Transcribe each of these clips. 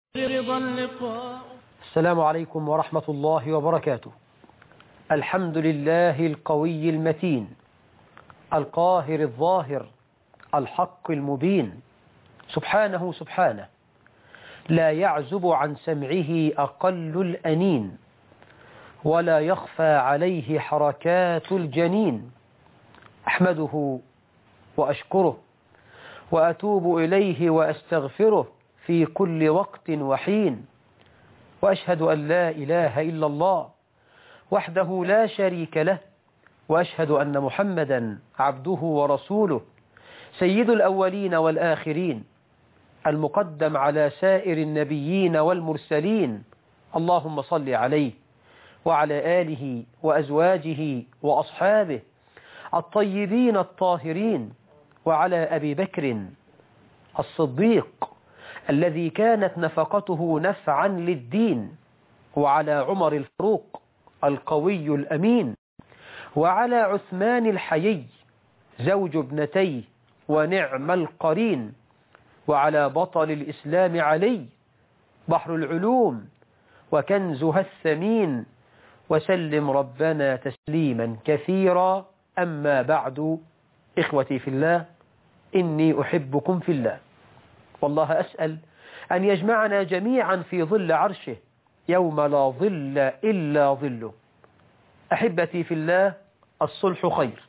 رضا اللقاء السلام عليكم ورحمة الله وبركاته الحمد لله القوي المتين القاهر الظاهر الحق المبين سبحانه سبحانه لا يعزب عن سمعه أقل الأنين ولا يخفى عليه حركات الجنين أحمده وأشكره وأتوب إليه وأستغفره في كل وقت وحين وأشهد أن لا إله إلا الله وحده لا شريك له وأشهد أن محمدا عبده ورسوله سيد الأولين والآخرين المقدم على سائر النبيين والمرسلين اللهم صل عليه وعلى آله وأزواجه وأصحابه الطيبين الطاهرين وعلى أبي بكر الصديق الذي كانت نفقته نفعا للدين وعلى عمر الفاروق القوي الأمين وعلى عثمان الحيي زوج ابنتيه ونعم القرين وعلى بطل الإسلام علي بحر العلوم وكنزها الثمين وسلم ربنا تسليما كثيرا أما بعد إخوتي في الله إني أحبكم في الله والله أسأل أن يجمعنا جميعا في ظل عرشه يوم لا ظل إلا ظله أحبتي في الله الصلح خير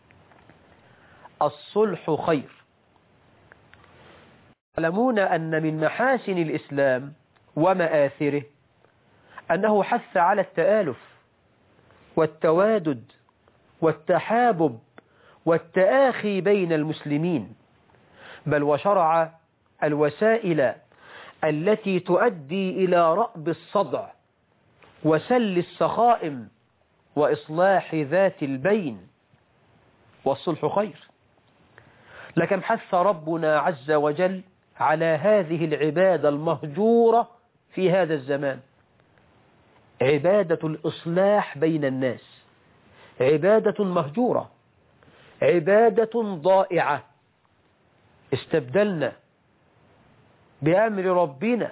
الصلح خير تعلمون أن من محاسن الإسلام ومآثره أنه حث على التآلف والتوادد والتحابب والتآخي بين المسلمين بل وشرع الوسائل التي تؤدي إلى رأب الصدع وسل السخائم وإصلاح ذات البين والصلح خير لكن حث ربنا عز وجل على هذه العبادة المهجورة في هذا الزمان عبادة الإصلاح بين الناس عبادة مهجورة عبادة ضائعة استبدلنا بأمر ربنا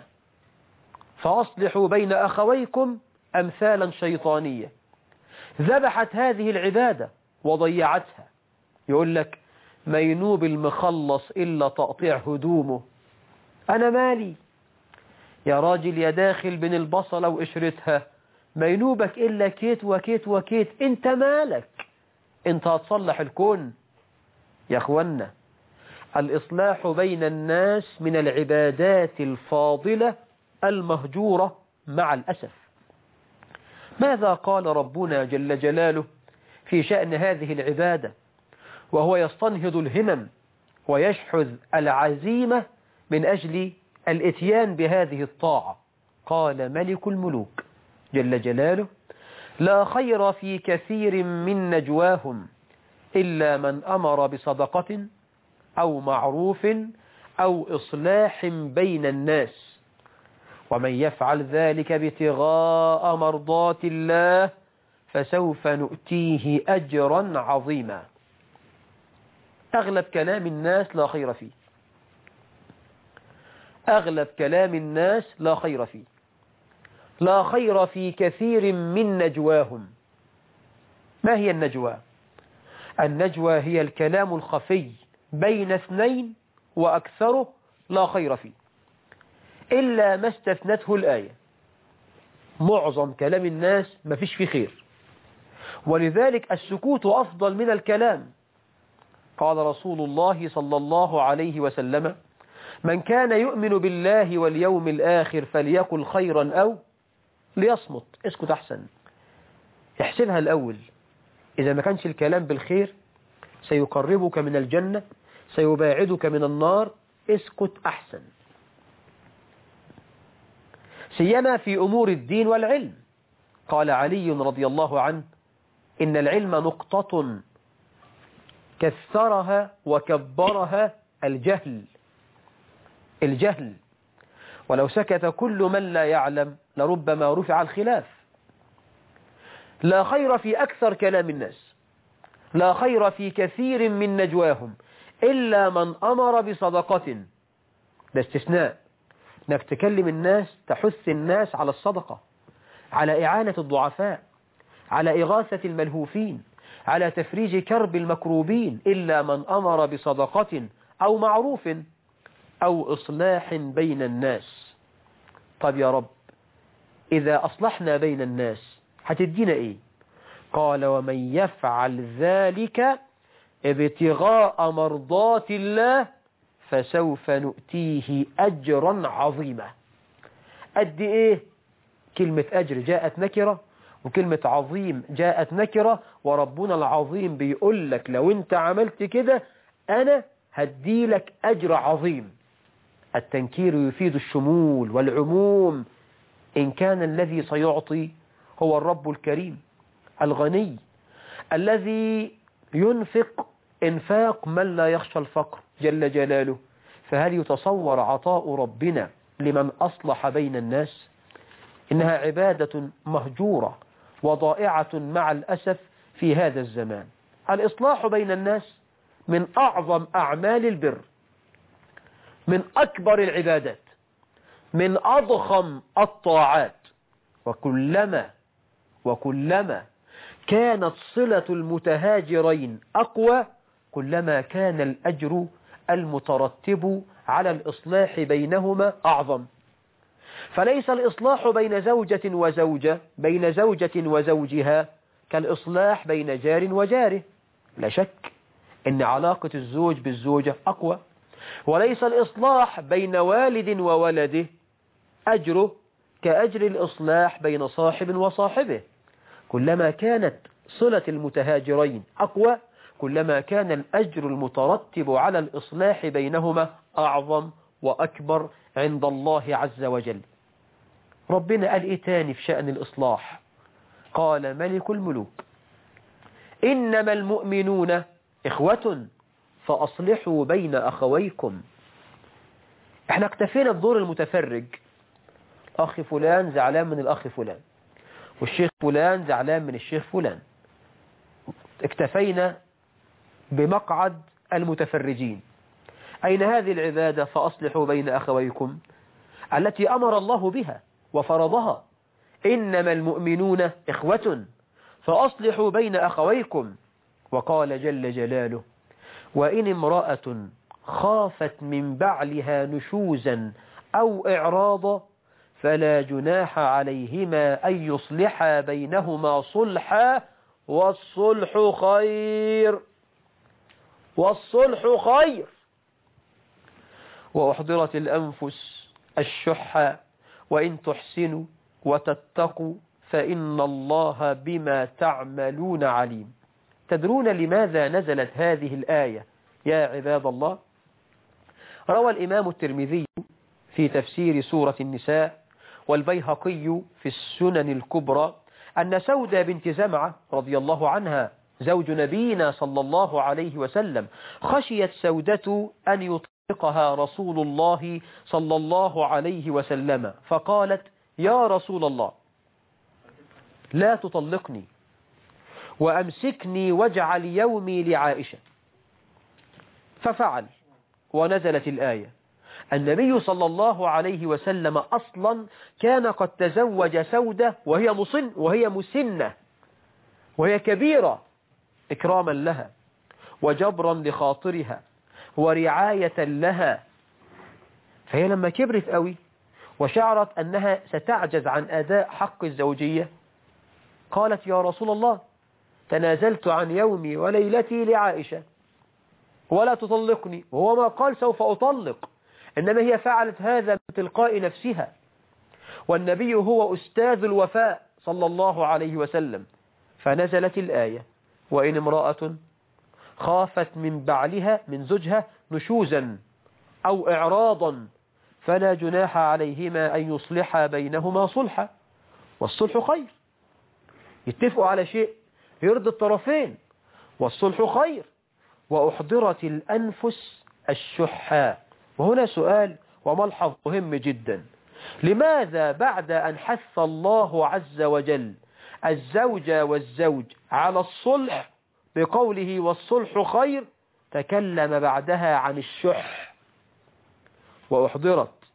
فأصلحوا بين أخويكم أمثالا شيطانية ذبحت هذه العبادة وضيعتها يقول لك ما ينوب المخلص إلا تقطيع هدومه أنا مالي يا راجل يا داخل بين البصلة وقشرتها ما ينوبك إلا كيت وكيت وكيت انت مالك انت هتصلح الكون يا أخوانا الإصلاح بين الناس من العبادات الفاضلة المهجورة مع الأسف ماذا قال ربنا جل جلاله في شأن هذه العبادة وهو يستنهض الهمم ويشحذ العزيمة من أجل الاتيان بهذه الطاعة قال ملك الملوك جل جلاله لا خير في كثير من نجواهم إلا من أمر بصدقة أو معروف أو إصلاح بين الناس ومن يفعل ذلك ابتغاء مرضات الله فسوف نؤتيه أجرا عظيما أغلب كلام الناس لا خير فيه أغلب كلام الناس لا خير فيه لا خير في كثير من نجواهم ما هي النجوى النجوى هي الكلام الخفي بين اثنين وأكثره لا خير فيه إلا ما استثنته الآية معظم كلام الناس ما فيش فيه خير ولذلك السكوت أفضل من الكلام قال رسول الله صلى الله عليه وسلم من كان يؤمن بالله واليوم الآخر فليقل خيرا أو ليصمت اسكت أحسن احسبها الأول إذا ما كانش الكلام بالخير سيقربك من الجنة سيباعدك من النار اسكت أحسن سيما في أمور الدين والعلم قال علي رضي الله عنه إن العلم نقطة كثرها وكبرها الجهل الجهل ولو سكت كل من لا يعلم لربما رفع الخلاف لا خير في أكثر كلام الناس لا خير في كثير من نجواهم إلا من أمر بصدقة ده استثناء انك تكلم الناس تحث الناس على الصدقة على إعانة الضعفاء على إغاثة الملهوفين على تفريج كرب المكروبين إلا من أمر بصدقة أو معروف أو إصلاح بين الناس طب يا رب إذا أصلحنا بين الناس هتدينا إيه قال ومن يفعل ذلك ابتغاء مرضات الله فسوف نؤتيه أجرا عظيما قد إيه كلمة أجر جاءت نكرة وكلمة عظيم جاءت نكرة وربنا العظيم بيقول لك لو انت عملت كده أنا هديلك أجر عظيم التنكير يفيد الشمول والعموم إن كان الذي سيعطي هو الرب الكريم الغني الذي ينفق انفاق من لا يخشى الفقر جل جلاله فهل يتصور عطاء ربنا لمن أصلح بين الناس إنها عبادة مهجورة وضائعة مع الأسف في هذا الزمان الإصلاح بين الناس من أعظم أعمال البر من أكبر العبادات من أضخم الطاعات وكلما وكلما كانت صلة المتهاجرين أقوى كلما كان الأجر المترتب على الإصلاح بينهما أعظم فليس الإصلاح بين زوجة وزوجة بين زوجة وزوجها كالإصلاح بين جار وجاره لا شك إن علاقة الزوج بالزوجة أقوى وليس الإصلاح بين والد وولده أجره كأجر الإصلاح بين صاحب وصاحبه كلما كانت صلة المتهاجرين أقوى كلما كان الأجر المترتب على الإصلاح بينهما أعظم وأكبر عند الله عز وجل ربنا قال إيه تاني في شأن الإصلاح قال ملك الملوك إنما المؤمنون إخوة فأصلحوا بين أخويكم احنا اكتفينا بدور المتفرج أخ فلان زعلان من الأخ فلان والشيخ فلان زعلان من الشيخ فلان اكتفينا بمقعد المتفرجين أين هذه العبادة فأصلحوا بين أخويكم التي أمر الله بها وفرضها إنما المؤمنون إخوة فأصلحوا بين أخويكم وقال جل جلاله وإن امرأة خافت من بعلها نشوزا أو إعراضا فلا جناح عليهما أن يصلحا بينهما صلحا والصلح خير والصلح خير وأحضرت الأنفس الشح وإن تحسنوا وتتقوا فإن الله بما تعملون عليم تدرون لماذا نزلت هذه الآية يا عباد الله روى الإمام الترمذي في تفسير سورة النساء والبيهقي في السنن الكبرى أن سودة بنت زمعة رضي الله عنها زوج نبينا صلى الله عليه وسلم خشيت سودة أن يطلقها رسول الله صلى الله عليه وسلم فقالت يا رسول الله لا تطلقني وأمسكني واجعل يومي لعائشة ففعل ونزلت الآية النبي صلى الله عليه وسلم أصلا كان قد تزوج سودة وهي مصن وهي مسنة وهي كبيرة إكراما لها وجبرا لخاطرها ورعاية لها فهي لما كبرت قوي وشعرت أنها ستعجز عن أداء حق الزوجية قالت يا رسول الله تنازلت عن يومي وليلتي لعائشة ولا تطلقني وهو ما قال سوف أطلق إنما هي فعلت هذا من تلقاء نفسها والنبي هو أستاذ الوفاء صلى الله عليه وسلم فنزلت الآية وإن امرأة خافت من بعلها من زوجها نشوزا أو إعراضا فلا جناح عليهما أن يصلحا بينهما صلحا والصلح خير يتفقوا على شيء يرضي الطرفين والصلح خير وأحضرت الأنفس الشحاء وهنا سؤال وملحظ مهم جدا لماذا بعد أن حث الله عز وجل الزوج والزوج على الصلح بقوله والصلح خير تكلم بعدها عن الشح وأحضرت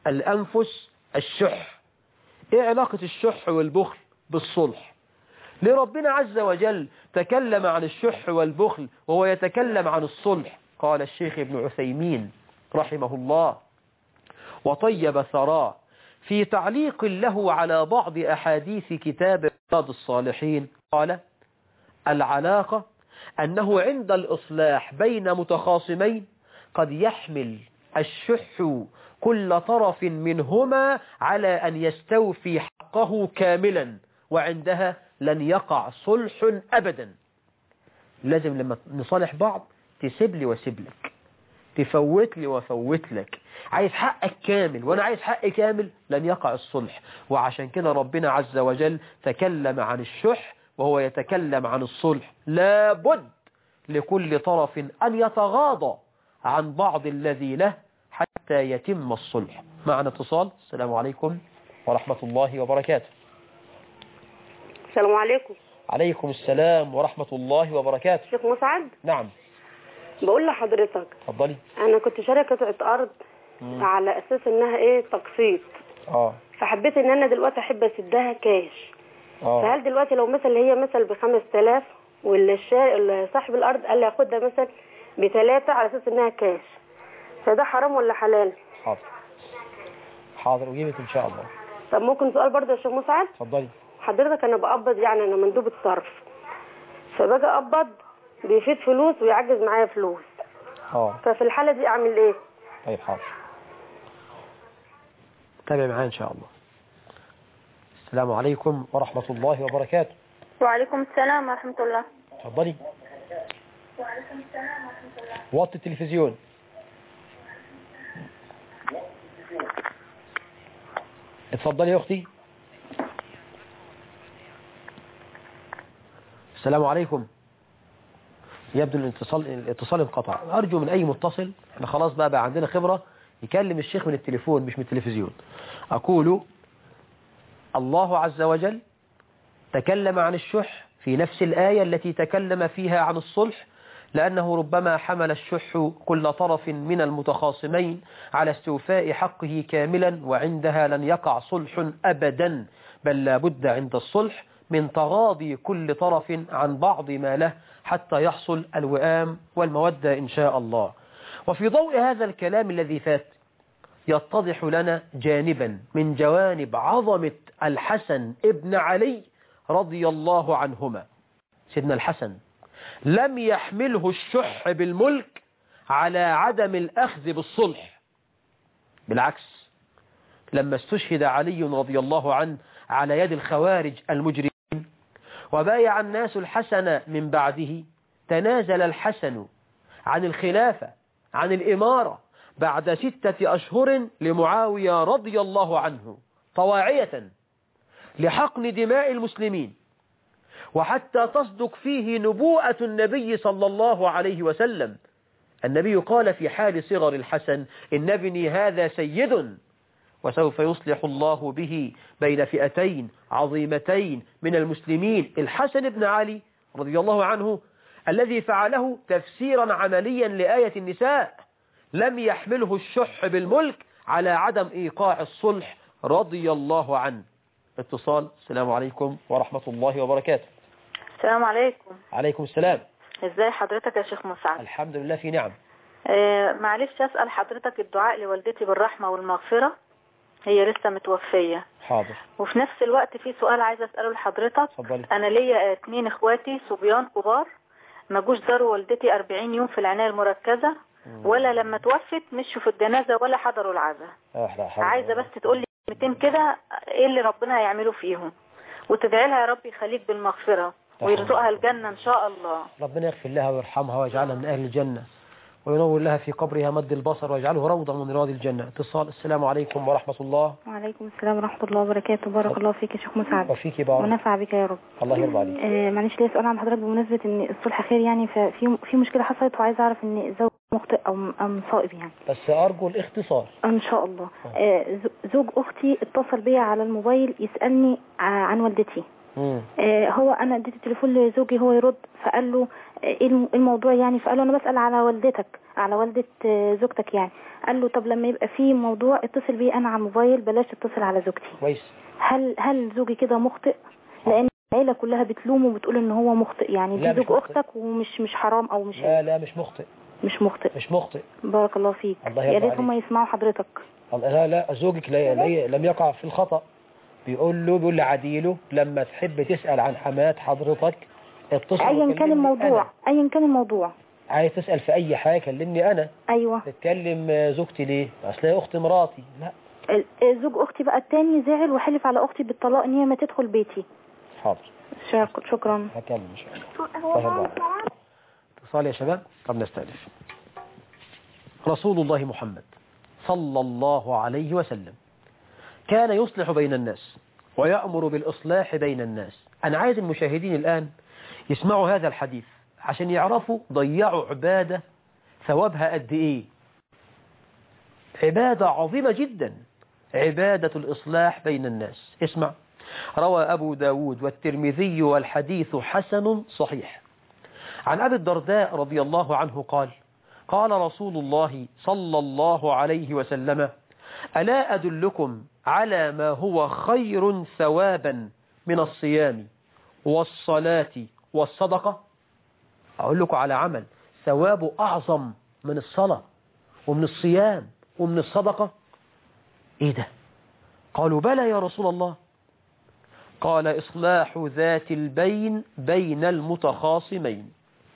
الأنفس الشح إيه علاقة الشح والبخل بالصلح لربنا عز وجل تكلم عن الشح والبخل وهو يتكلم عن الصلح قال الشيخ ابن عثيمين رحمه الله وطيب ثراه في تعليق له على بعض أحاديث كتاب رياض الصالحين قال العلاقة أنه عند الإصلاح بين متخاصمين قد يحمل الشح كل طرف منهما على أن يستوفي حقه كاملا وعندها لن يقع صلح أبدا لازم لما نصالح بعض تسيب لي واسيب لك تفوت لي وفوت لك عايز حقك كامل وانا عايز حقي كامل لن يقع الصلح وعشان كده ربنا عز وجل تكلم عن الشح وهو يتكلم عن الصلح لابد لكل طرف أن يتغاضى عن بعض الذي له حتى يتم الصلح معنا اتصال السلام عليكم ورحمة الله وبركاته السلام عليكم عليكم السلام ورحمة الله وبركاته شيخ مسعد نعم بقول لحضرتك اتفضلي انا كنت شاريه قطعه ارض مم. على اساس انها ايه تقسيط اه فحبيت ان انا دلوقتي احب اسدها كاش اه فهل دلوقتي لو مثلا هي مثلا ب 5000 والشا... صاحب الارض قال لي هاخدها مثلا بثلاثة على اساس انها كاش فده حرام ولا حلال حاضر حاضر وجيبت ان شاء الله طب ممكن سؤال برضه يا شيخ مسعد اتفضلي حضرتك انا بقبض يعني انا مندوب الصرف فباجي اقبض بيفيد فلوس ويعجز معايا فلوس اه ففي الحالة دي اعمل ايه طيب حاضر تابع معايا ان شاء الله السلام عليكم ورحمة الله وبركاته وعليكم السلام ورحمة الله اتفضلي وطي التلفزيون اتفضلي يا اختي السلام عليكم يبدو الاتصال الاتصال انقطع ارجو من اي متصل احنا خلاص بقى بقى عندنا خبرة يكلم الشيخ من التليفون مش من التلفزيون اقول الله عز وجل تكلم عن الشح في نفس الآية التي تكلم فيها عن الصلح لأنه ربما حمل الشح كل طرف من المتخاصمين على استوفاء حقه كاملا وعندها لن يقع صلح أبدا بل لا بد عند الصلح من تغاضي كل طرف عن بعض ما له حتى يحصل الوئام والمودة إن شاء الله وفي ضوء هذا الكلام الذي فات يتضح لنا جانبا من جوانب عظمة الحسن ابن علي رضي الله عنهما سيدنا الحسن لم يحمله الشح بالملك على عدم الأخذ بالصلح بالعكس لما استشهد علي رضي الله عنه على يد الخوارج المجرمين وبايع الناس الحسن من بعده تنازل الحسن عن الخلافة عن الإمارة بعد ستة أشهر لمعاوية رضي الله عنه طواعية لحقن دماء المسلمين وحتى تصدق فيه نبوءة النبي صلى الله عليه وسلم النبي قال في حال صغر الحسن إن ابني هذا سيد وسوف يصلح الله به بين فئتين عظيمتين من المسلمين الحسن بن علي رضي الله عنه الذي فعله تفسيرا عمليا لآية النساء لم يحمله الشح بالملك على عدم إيقاع الصلح رضي الله عنه اتصال السلام عليكم ورحمة الله وبركاته السلام عليكم عليكم السلام ازاي حضرتك يا شيخ مسعد الحمد لله في نعم آه معلش اسأل حضرتك الدعاء لوالدتي بالرحمة والمغفرة هي لسه متوفية حاضر وفي نفس الوقت في سؤال عايزة اسأله لحضرتك اتفضلي انا ليا اتنين اخواتي صبيان كبار ما جوش زاروا والدتي 40 يوم في العناية المركزة ولا لما توفت مشوا في الجنازة ولا حضروا العزاء آه، لا، حاضر. عايزة بس تقول لي كلمتين كده ايه اللي ربنا هيعمله فيهم وتدعي لها يا رب يخليك بالمغفرة ويرزقها الجنة ان شاء الله ربنا يغفر لها ويرحمها ويجعلها من أهل الجنة وينور لها في قبرها مد البصر ويجعله روضة من رياض الجنة اتصال السلام عليكم ورحمة الله وعليكم السلام ورحمة الله وبركاته بارك الله فيك يا شيخ مسعد وفيك بارك ونفع بك يا رب الله يرضى عليك آه معلش ليا سؤال عن حضرتك بمناسبة ان الصلح خير يعني ففي في مشكلة حصلت وعايزة اعرف ان زوج مخطئ او ام صائب يعني بس أرجو الاختصار ان شاء الله آه ز- زوج اختي اتصل بيا على الموبايل يسألني ع- عن والدتي مم. آه، هو انا اديت التليفون لزوجي هو يرد فقال له آه، ايه الم- إيه الموضوع يعني فقال له انا بسال على والدتك على والده آه، زوجتك يعني قال له طب لما يبقى في موضوع اتصل بيه انا على الموبايل بلاش تتصل على زوجتي كويس هل هل زوجي كده مخطئ لان العيله كلها بتلومه وبتقول ان هو مخطئ يعني لا، دي مش زوج مخطئ. اختك ومش مش حرام او مش لا لا مش مخطئ مش مخطئ مش مخطئ بارك الله فيك الله يا يرضى ريت هم يسمعوا حضرتك الله- لا لا زوجك لا لا لم يقع في الخطأ بيقول له بيقول لعديله لما تحب تسأل عن حماة حضرتك اتصل ايا كان وكلمني الموضوع أنا. ايا كان الموضوع عايز تسأل في أي حاجة كلمني أنا ايوه تتكلم آه، زوجتي ليه أصل هي أخت مراتي لا ال- آه، زوج اختي بقى التاني زعل وحلف على اختي بالطلاق ان هي ما تدخل بيتي حاضر شك- شكرا هكمل إن شاء الله الله يرضى عليك. اتصال يا شباب طب نستأنف رسول الله محمد صلى الله عليه وسلم كان يصلح بين الناس ويأمر بالإصلاح بين الناس أنا عايز المشاهدين الآن يسمعوا هذا الحديث عشان يعرفوا ضيعوا عبادة ثوابها قد إيه عبادة عظيمة جدا عبادة الإصلاح بين الناس اسمع روى أبو داود والترمذي والحديث حسن صحيح عن أبي الدرداء رضي الله عنه قال قال رسول الله صلى الله عليه وسلم ألا أدلكم على ما هو خير ثوابا من الصيام والصلاة والصدقة أقول لكم على عمل ثوابه أعظم من الصلاة ومن الصيام ومن الصدقة إيه ده قالوا بلى يا رسول الله قال إصلاح ذات البين بين المتخاصمين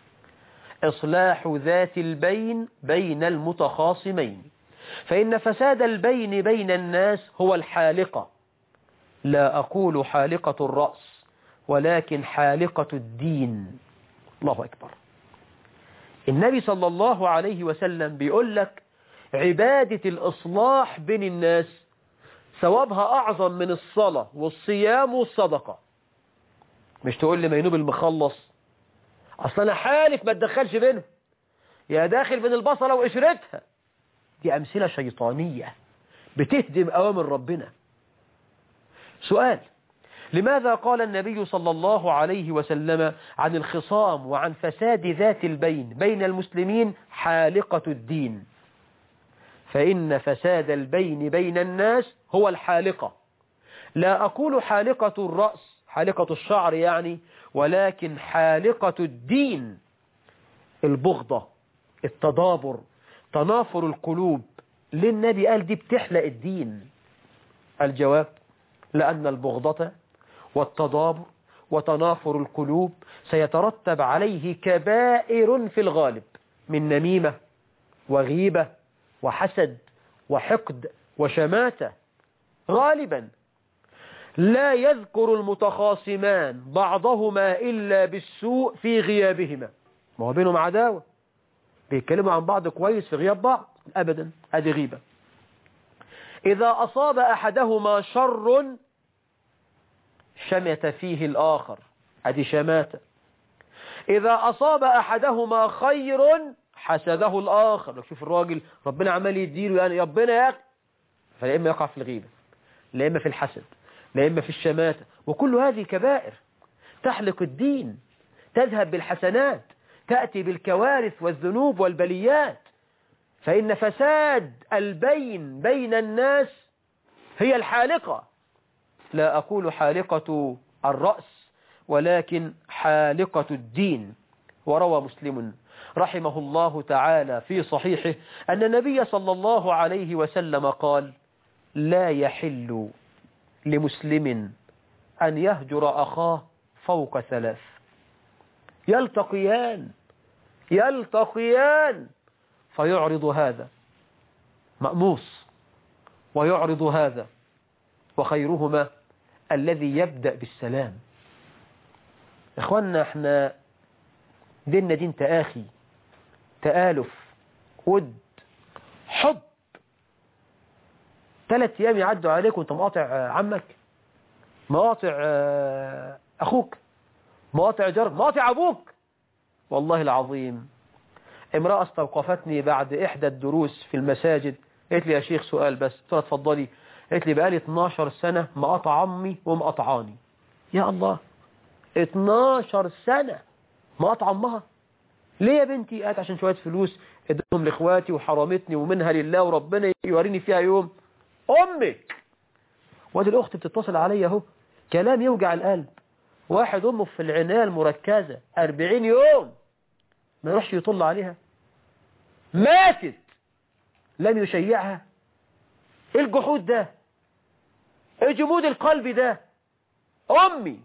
إصلاح ذات البين بين المتخاصمين فإن فساد البين بين الناس هو الحالقة لا أقول حالقة الرأس ولكن حالقة الدين الله أكبر النبي صلى الله عليه وسلم بيقول لك عبادة الإصلاح بين الناس ثوابها أعظم من الصلاة والصيام والصدقة مش تقول لي مينوب المخلص أصلا أنا حالف ما تدخلش بينهم يا داخل بين البصلة وقشرتها دي أمثلة شيطانية بتهدم أوامر ربنا سؤال لماذا قال النبي صلى الله عليه وسلم عن الخصام وعن فساد ذات البين بين المسلمين حالقة الدين فإن فساد البين بين الناس هو الحالقة لا أقول حالقة الرأس حالقة الشعر يعني ولكن حالقة الدين البغضة التدابر تنافر القلوب ليه النبي قال دي بتحلق الدين الجواب لأن البغضة والتدابر وتنافر القلوب سيترتب عليه كبائر في الغالب من نميمة وغيبة وحسد وحقد وشماتة غالبا لا يذكر المتخاصمان بعضهما إلا بالسوء في غيابهما ما هو بينهم عداوة بيتكلموا عن بعض كويس في غياب بعض أبدا هذه غيبة إذا أصاب أحدهما شر شمت فيه الآخر هذه شماتة إذا أصاب أحدهما خير حسده الآخر شوف الراجل ربنا عمال يديله يعني ربنا يا أخي فلا إما يقع في الغيبة لا إما في الحسد لا إما في الشماتة وكل هذه كبائر تحلق الدين تذهب بالحسنات تأتي بالكوارث والذنوب والبليات فإن فساد البين بين الناس هي الحالقة لا أقول حالقة الرأس ولكن حالقة الدين وروى مسلم رحمه الله تعالى في صحيحه أن النبي صلى الله عليه وسلم قال لا يحل لمسلم أن يهجر أخاه فوق ثلاث يلتقيان يلتقيان فيعرض هذا مأموس ويعرض هذا وخيرهما الذي يبدأ بالسلام إخواننا احنا ديننا دين تآخي تآلف ود حب ثلاث أيام يعدوا عليك وانت مقاطع عمك مقاطع أخوك مقاطع جارك مقاطع أبوك والله العظيم امرأة استوقفتني بعد إحدى الدروس في المساجد قالت لي يا شيخ سؤال بس قلت لها اتفضلي قالت لي بقالي 12 سنة مقاطع عمي ومقاطعاني يا الله 12 سنة ما قطع امها ليه يا بنتي قالت عشان شوية فلوس ادهم لاخواتي وحرمتني ومنها لله وربنا يوريني فيها يوم امك وادي الاخت بتتصل عليا اهو كلام يوجع القلب واحد امه في العناية المركزة 40 يوم ما يروحش يطل عليها ماتت لم يشيعها ايه الجحود ده ايه جمود القلب ده امي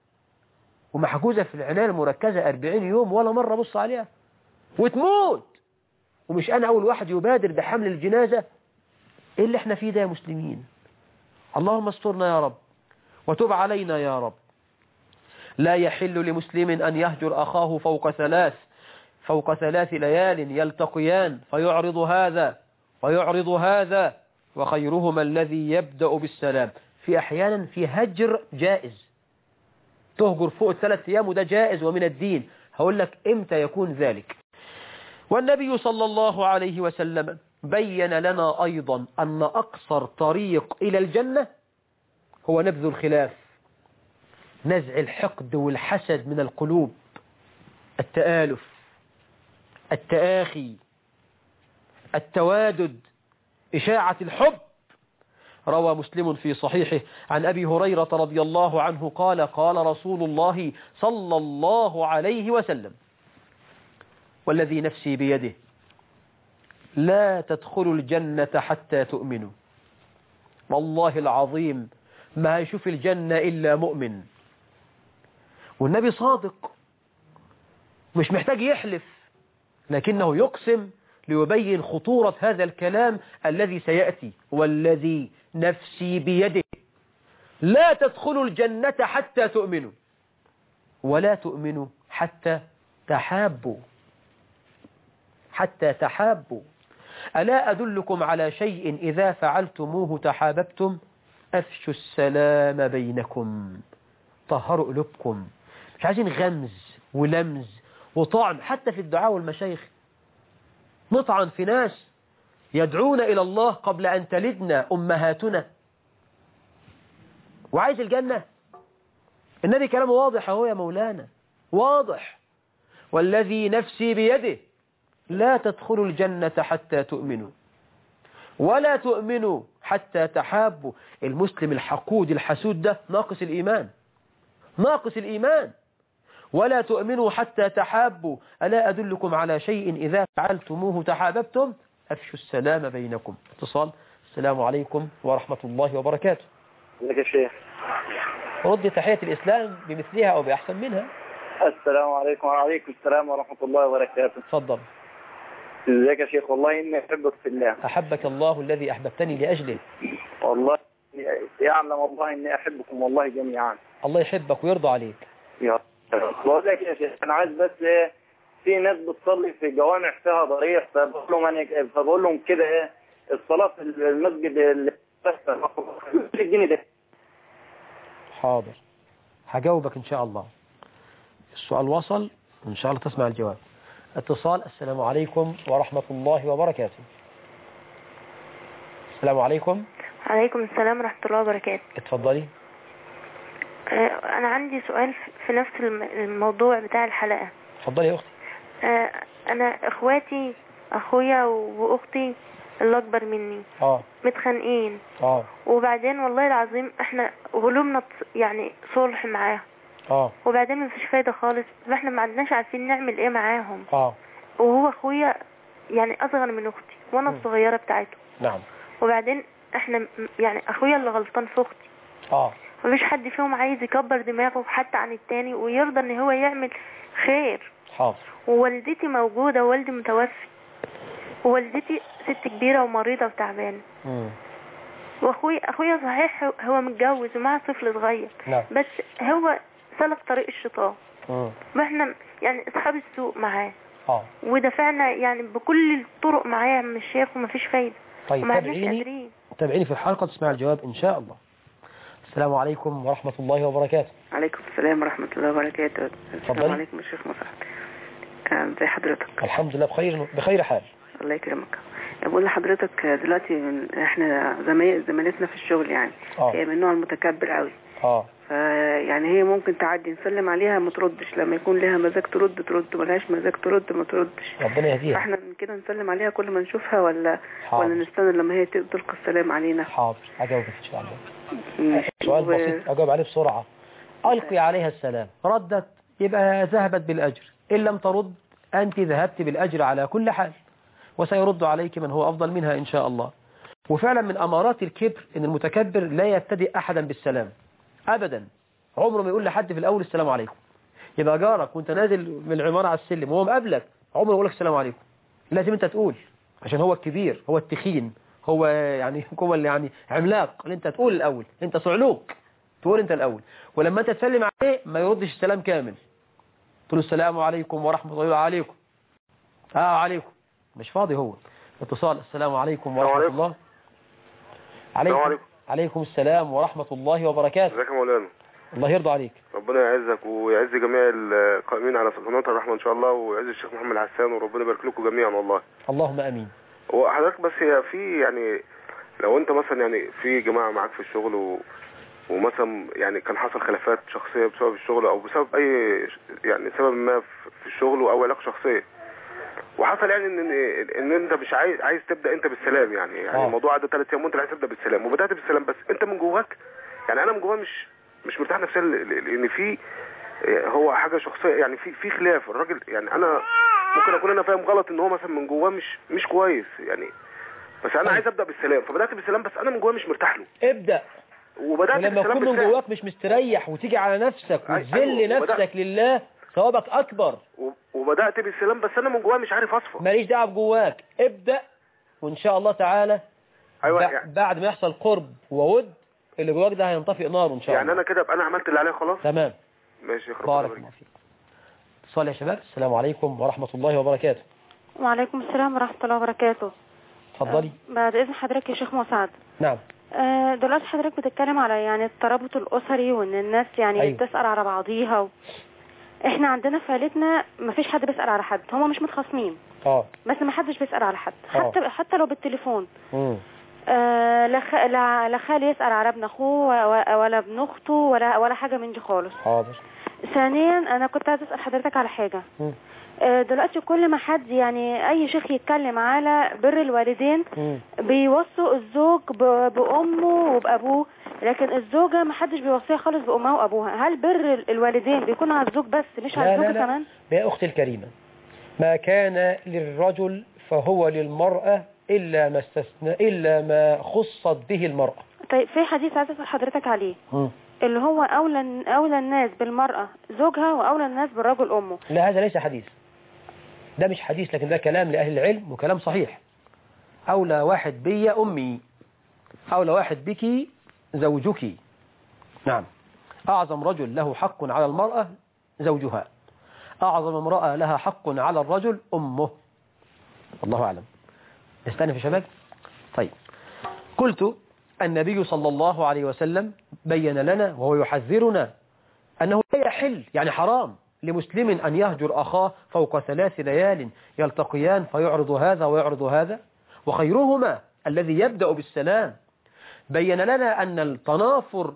ومحجوزة في العناية المركزة 40 يوم ولا مرة بص عليها وتموت ومش انا اول واحد يبادر بحمل الجنازة ايه اللي احنا فيه ده يا مسلمين اللهم استرنا يا رب وتب علينا يا رب لا يحل لمسلم أن يهجر أخاه فوق ثلاث فوق ثلاث ليال يلتقيان فيعرض هذا ويعرض هذا وخيرهما الذي يبدأ بالسلام في أحيانا في هجر جائز تهجر فوق الثلاث أيام وده جائز ومن الدين هقول لك إمتى يكون ذلك والنبي صلى الله عليه وسلم بين لنا أيضا أن أقصر طريق إلى الجنة هو نبذ الخلاف نزع الحقد والحسد من القلوب التآلف التآخي التوادد إشاعة الحب روى مسلم في صحيحه عن أبي هريرة رضي الله عنه قال قال رسول الله صلى الله عليه وسلم والذي نفسي بيده لا تدخلوا الجنة حتى تؤمنوا والله العظيم ما يشوف الجنة إلا مؤمن والنبي صادق مش محتاج يحلف لكنه يقسم ليبين خطورة هذا الكلام الذي سيأتي والذي نفسي بيده لا تدخلوا الجنة حتى تؤمنوا ولا تؤمنوا حتى تحابوا حتى تحابوا ألا أدلكم على شيء إذا فعلتموه تحاببتم أفشوا السلام بينكم طهروا قلوبكم مش عايزين غمز ولمز وطعن حتى في الدعاء والمشايخ نطعن في ناس يدعون إلى الله قبل أن تلدنا أمهاتنا وعايز الجنة النبي كلامه واضح اهو يا مولانا واضح والذي نفسي بيده لا تدخلوا الجنة حتى تؤمنوا ولا تؤمنوا حتى تحابوا المسلم الحقود الحسود ده ناقص الإيمان ناقص الإيمان ولا تؤمنوا حتى تحابوا ألا أدلكم على شيء إذا فعلتموه تحاببتم أفشوا السلام بينكم اتصال السلام عليكم ورحمة الله وبركاته ازيك يا شيخ رد تحية الإسلام بمثلها أو بأحسن منها السلام عليكم وعليكم السلام ورحمة الله وبركاته تفضل ازيك يا شيخ والله اني احبك في الله أحبك الله الذي أحببتني لأجله والله يعلم الله اني احبكم والله جميعا الله يحبك ويرضى عليك يا بقول لك يا شيخ انا عايز بس ايه في ناس بتصلي في جوامع فيها ضريح فبقول لهم انا فبقول لهم كده ايه الصلاة في المسجد اللي اديني ده حاضر هجاوبك إن شاء الله السؤال وصل وإن شاء الله تسمع الجواب اتصال السلام عليكم ورحمة الله وبركاته السلام عليكم عليكم السلام ورحمة الله وبركاته اتفضلي آه، أنا عندي سؤال في نفس الم- الموضوع بتاع الحلقة اتفضلي يا أختي آه، أنا إخواتي أخويا وأختي اللي أكبر مني اه متخانقين اه وبعدين والله العظيم احنا غلومنا تص- يعني صلح معاهم اه وبعدين مفيش فايدة خالص فاحنا ما عدناش عارفين نعمل ايه معاهم اه وهو اخويا يعني اصغر من اختي وانا الصغيرة بتاعته نعم وبعدين احنا م- يعني اخويا اللي غلطان في اختي اه مفيش حد فيهم عايز يكبر دماغه حتى عن التاني ويرضى ان هو يعمل خير حاضر ووالدتي موجودة ووالدي متوفي ووالدتي ست كبيرة ومريضة وتعبانة مم. واخوي اخويا صحيح هو- هو متجوز ومعاه طفل صغير نعم بس هو سلك طريق الشيطان مم. واحنا يعني اصحاب السوق معاه اه ودفعنا يعني بكل الطرق معاه يا عم الشيخ ومفيش فايدة طيب وما عدناش تابعيني قادرين تابعيني في الحلقة تسمع الجواب إن شاء الله السلام عليكم ورحمة الله وبركاته عليكم السلام ورحمة الله وبركاته اتفضلي. السلام عليكم يا شيخ مصعب آه، ازي حضرتك الحمد لله بخير بخير حال الله يكرمك بقول لحضرتك دلوقتي احنا زمايل زميلتنا في الشغل يعني اه هي من النوع المتكبر قوي اه يعني هي ممكن تعدي نسلم عليها ما تردش لما يكون لها مزاج ترد ترد ملهاش مزاج ترد ما تردش ربنا يهديها فاحنا من كده نسلم عليها كل ما نشوفها ولا ولا حاضر نستنى لما هي تلقي السلام علينا حاضر هجاوبك ان شاء الله ماشي. سؤال و- بسيط أجاوب عليه بسرعة ألقي عليها السلام ردت يبقى ذهبت بالأجر إن لم ترد أنت ذهبت بالأجر على كل حال وسيرد عليك من هو أفضل منها إن شاء الله وفعلا من أمارات الكبر إن المتكبر لا يبتدئ أحدا بالسلام أبدا عمره ما يقول لحد في الأول السلام عليكم يبقى جارك وانت نازل من العمارة على السلم وهو مقابلك عمره يقول لك السلام عليكم لازم انت تقول عشان هو الكبير هو التخين هو يعني هو اللي يعني عملاق اللي انت تقول الاول انت صعلوك تقول انت الاول ولما انت تسلم عليه ما يردش السلام كامل تقول السلام عليكم ورحمة الله وعليكم اه عليكم مش فاضي هو اتصال السلام عليكم ورحمة عليكم. الله السلام عليكم عليكم. عليكم السلام ورحمة الله وبركاته ازيك يا مولانا الله يرضى عليك ربنا يعزك ويعز جميع القائمين على قناة الرحمة ان شاء الله ويعز الشيخ محمد حسان وربنا يبارك لكم جميعا والله اللهم امين وحضرتك بس هي في يعني لو انت مثلا يعني في جماعة معاك في الشغل و... ومثلا يعني كان حصل خلافات شخصية بسبب الشغل او بسبب اي يعني سبب ما في- في الشغل او علاقة شخصية وحصل يعني ان ان ان انت مش عايز عايز تبدا انت بالسلام يعني يعني آه. الموضوع عدى ثلاث ايام وانت عايز تبدا بالسلام وبدات بالسلام بس انت من جواك يعني انا من جوايا مش مش مرتاح نفسيا ل- ل- لان في هو حاجه شخصيه يعني في في خلاف الراجل يعني انا ممكن اكون انا فاهم غلط ان هو مثلا من جواه مش مش كويس يعني بس انا طيب. عايز ابدا بالسلام فبدات بالسلام بس انا من جوايا مش مرتاح له ابدأ وبدات ولما بالسلام تكون من بالفعل. جواك مش مستريح وتيجي على نفسك أي- وتذل أيوة، نفسك وبدأت. لله ثوابك أكبر و- وبدات بالسلام بس انا من جوايا مش عارف اصفى ماليش دعوه بجواك ابدأ وإن شاء الله تعالى ايوه بع- يعني, بعد ما يحصل قرب وود اللي جواك ده هينطفئ نار إن شاء يعني الله انا كده ابقى انا عملت اللي عليا خلاص تمام ماشي يا ربنا بارك يبارك. الله فيك اتصال يا شباب السلام عليكم ورحمة الله وبركاته وعليكم السلام ورحمة الله وبركاته اتفضلي آه، بعد إذن حضرتك يا شيخ مسعد نعم آه، دلوقتي حضرتك بتتكلم على يعني الترابط الأسري وإن الناس يعني أيوة. بتسأل على بعضيها و... إحنا عندنا في عيلتنا مفيش حد بيسأل على حد هما مش متخاصمين اه بس ما حدش بيسأل على حد آه. حتى حتى لو بالتليفون مم. آه لا خ- لا لا خالي يسأل على ابن أخوه و- ولا ابن أخته ولا ولا حاجة من دي خالص حاضر ثانيا أنا كنت عايزة أسأل حضرتك على حاجة مم. آه، دلوقتي كل ما حد يعني أي شيخ يتكلم على بر الوالدين مم. بيوصوا الزوج ب- بأمه وبأبوه لكن الزوجة ما حدش بيوصيها خالص بأمها وأبوها هل بر ال- الوالدين بيكون على الزوج بس مش على لا لا الزوجة لا كمان يا أختي الكريمة ما كان للرجل فهو للمرأة إلا ما استثنى إلا ما خصت به المرأة طيب في حديث عايزة أسأل حضرتك عليه مم. اللي هو أولى أولى الناس بالمرأة زوجها وأولى الناس بالرجل أمه لا هذا ليس حديث ده مش حديث لكن ده كلام لأهل العلم وكلام صحيح أولى واحد بي أمي أولى واحد بك زوجك نعم أعظم رجل له حق على المرأة زوجها أعظم امرأة لها حق على الرجل أمه والله أعلم نستأنف يا شباب طيب قلت النبي صلى الله عليه وسلم بين لنا وهو يحذرنا أنه لا يحل يعني حرام لمسلم أن يهجر أخاه فوق ثلاث ليال يلتقيان فيعرض هذا ويعرض هذا وخيرهما الذي يبدأ بالسلام بين لنا أن التنافر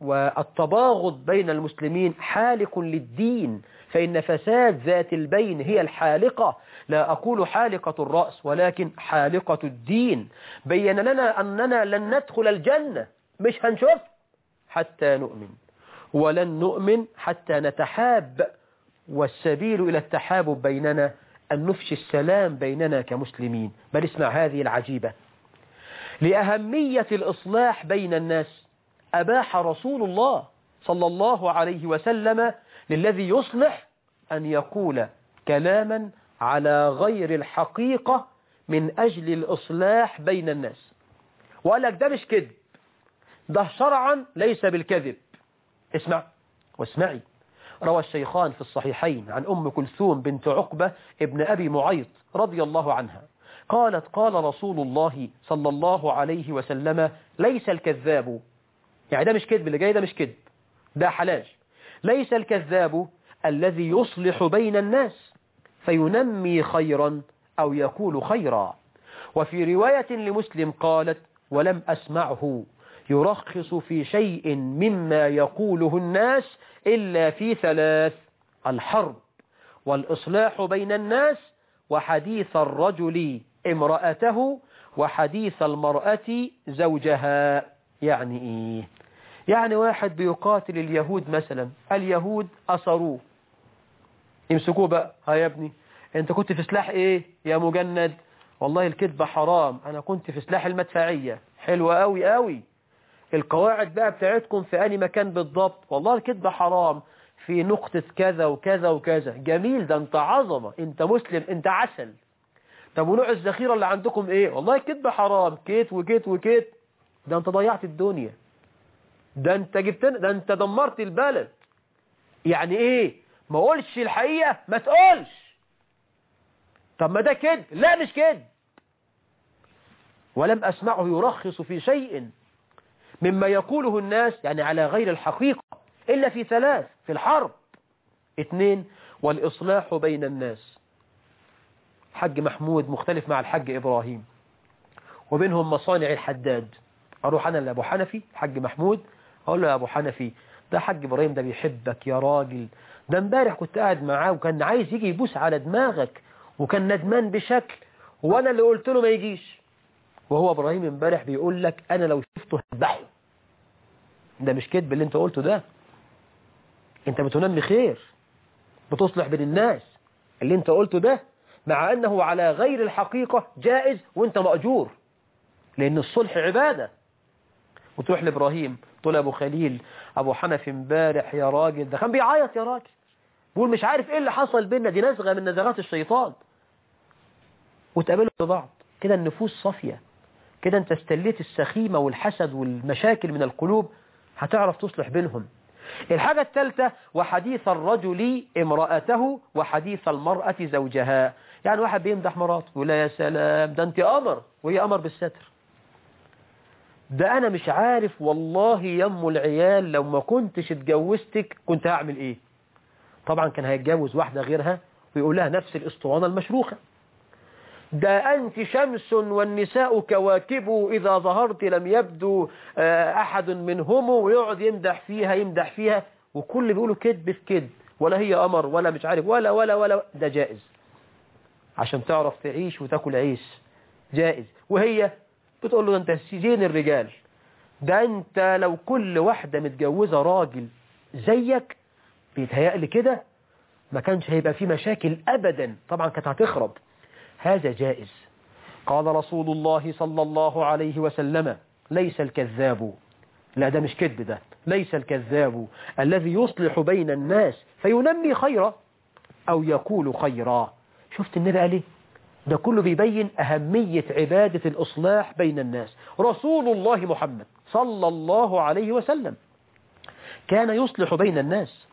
والتباغض بين المسلمين حالق للدين فإن فساد ذات البين هي الحالقة لا أقول حالقة الرأس ولكن حالقة الدين بين لنا أننا لن ندخل الجنة مش هنشوف حتى نؤمن ولن نؤمن حتى نتحاب والسبيل إلى التحابب بيننا أن نفشي السلام بيننا كمسلمين بل اسمع هذه العجيبة لأهمية الإصلاح بين الناس أباح رسول الله صلى الله عليه وسلم للذي يصلح أن يقول كلاما على غير الحقيقة من أجل الإصلاح بين الناس وقال لك ده مش كذب ده شرعا ليس بالكذب اسمع واسمعي روى الشيخان في الصحيحين عن أم كلثوم بنت عقبة ابن أبي معيط رضي الله عنها قالت قال رسول الله صلى الله عليه وسلم ليس الكذاب يعني ده مش كذب اللي جاي ده مش كذب ده حلال ليس الكذاب الذي يصلح بين الناس فينمي خيرا أو يقول خيرا وفي رواية لمسلم قالت ولم أسمعه يرخص في شيء مما يقوله الناس إلا في ثلاث الحرب والإصلاح بين الناس وحديث الرجل امرأته وحديث المرأة زوجها يعني إيه يعني واحد بيقاتل اليهود مثلا اليهود أسروه يمسكوه بقى ها يا ابني انت كنت في سلاح ايه يا مجند والله الكذب حرام انا كنت في سلاح المدفعية حلوة قوي قوي القواعد بقى بتاعتكم في أي مكان بالضبط والله الكذب حرام في نقطة كذا وكذا وكذا جميل ده انت عظمة انت مسلم انت عسل طب ونوع الذخيرة اللي عندكم ايه والله الكذب حرام كيت وكيت وكيت ده انت ضيعت الدنيا ده انت جبتنا ده انت دمرت البلد يعني ايه ما قولش الحقيقة ما تقولش طب ما ده كذب لا مش كذب ولم أسمعه يرخص في شيء مما يقوله الناس يعني على غير الحقيقة إلا في ثلاث في الحرب اثنين والإصلاح بين الناس حج محمود مختلف مع الحج إبراهيم وبينهم مصانع الحداد أروح أنا لأبو حنفي حج محمود أقول له يا أبو حنفي ده حج إبراهيم ده بيحبك يا راجل ده امبارح كنت قاعد معاه وكان عايز يجي يبوس على دماغك وكان ندمان بشكل وانا اللي قلت له ما يجيش وهو ابراهيم امبارح بيقول لك انا لو شفته هذبحه ده مش كذب اللي انت قلته ده انت بتنمي خير بتصلح بين الناس اللي انت قلته ده مع انه على غير الحقيقة جائز وانت مأجور لان الصلح عبادة وتروح لابراهيم تقول ابو خليل ابو حنفي امبارح يا راجل ده كان بيعيط يا راجل بيقول مش عارف ايه اللي حصل بينا دي نزغة من نزغات الشيطان وتقابلوا ببعض كده النفوس صافية كده انت استليت السخيمة والحسد والمشاكل من القلوب هتعرف تصلح بينهم الحاجة الثالثة وحديث الرجل امرأته وحديث المرأة زوجها يعني واحد بيمدح مراته يقول يا سلام ده انت أمر وهي أمر بالستر ده أنا مش عارف والله يم العيال لو ما كنتش اتجوزتك كنت هعمل ايه طبعا كان هيتجوز واحدة غيرها ويقول لها نفس الاسطوانة المشروخة ده أنت شمس والنساء كواكب إذا ظهرت لم يبدو أحد منهم ويقعد يمدح فيها يمدح فيها وكل بيقولوا كذب في كذب ولا هي أمر ولا مش عارف ولا ولا ولا ده جائز عشان تعرف تعيش وتاكل عيش جائز وهي بتقول له ده انت سجين الرجال ده انت لو كل واحدة متجوزة راجل زيك بيتهيألي كده ما كانش هيبقى فيه مشاكل أبدا طبعا كانت هتخرب هذا جائز قال رسول الله صلى الله عليه وسلم ليس الكذاب لا ده مش كذب ده ليس الكذاب الذي يصلح بين الناس فينمي خيرا أو يقول خيرا شفت النبي قال ايه ده كله بيبين أهمية عبادة الإصلاح بين الناس رسول الله محمد صلى الله عليه وسلم كان يصلح بين الناس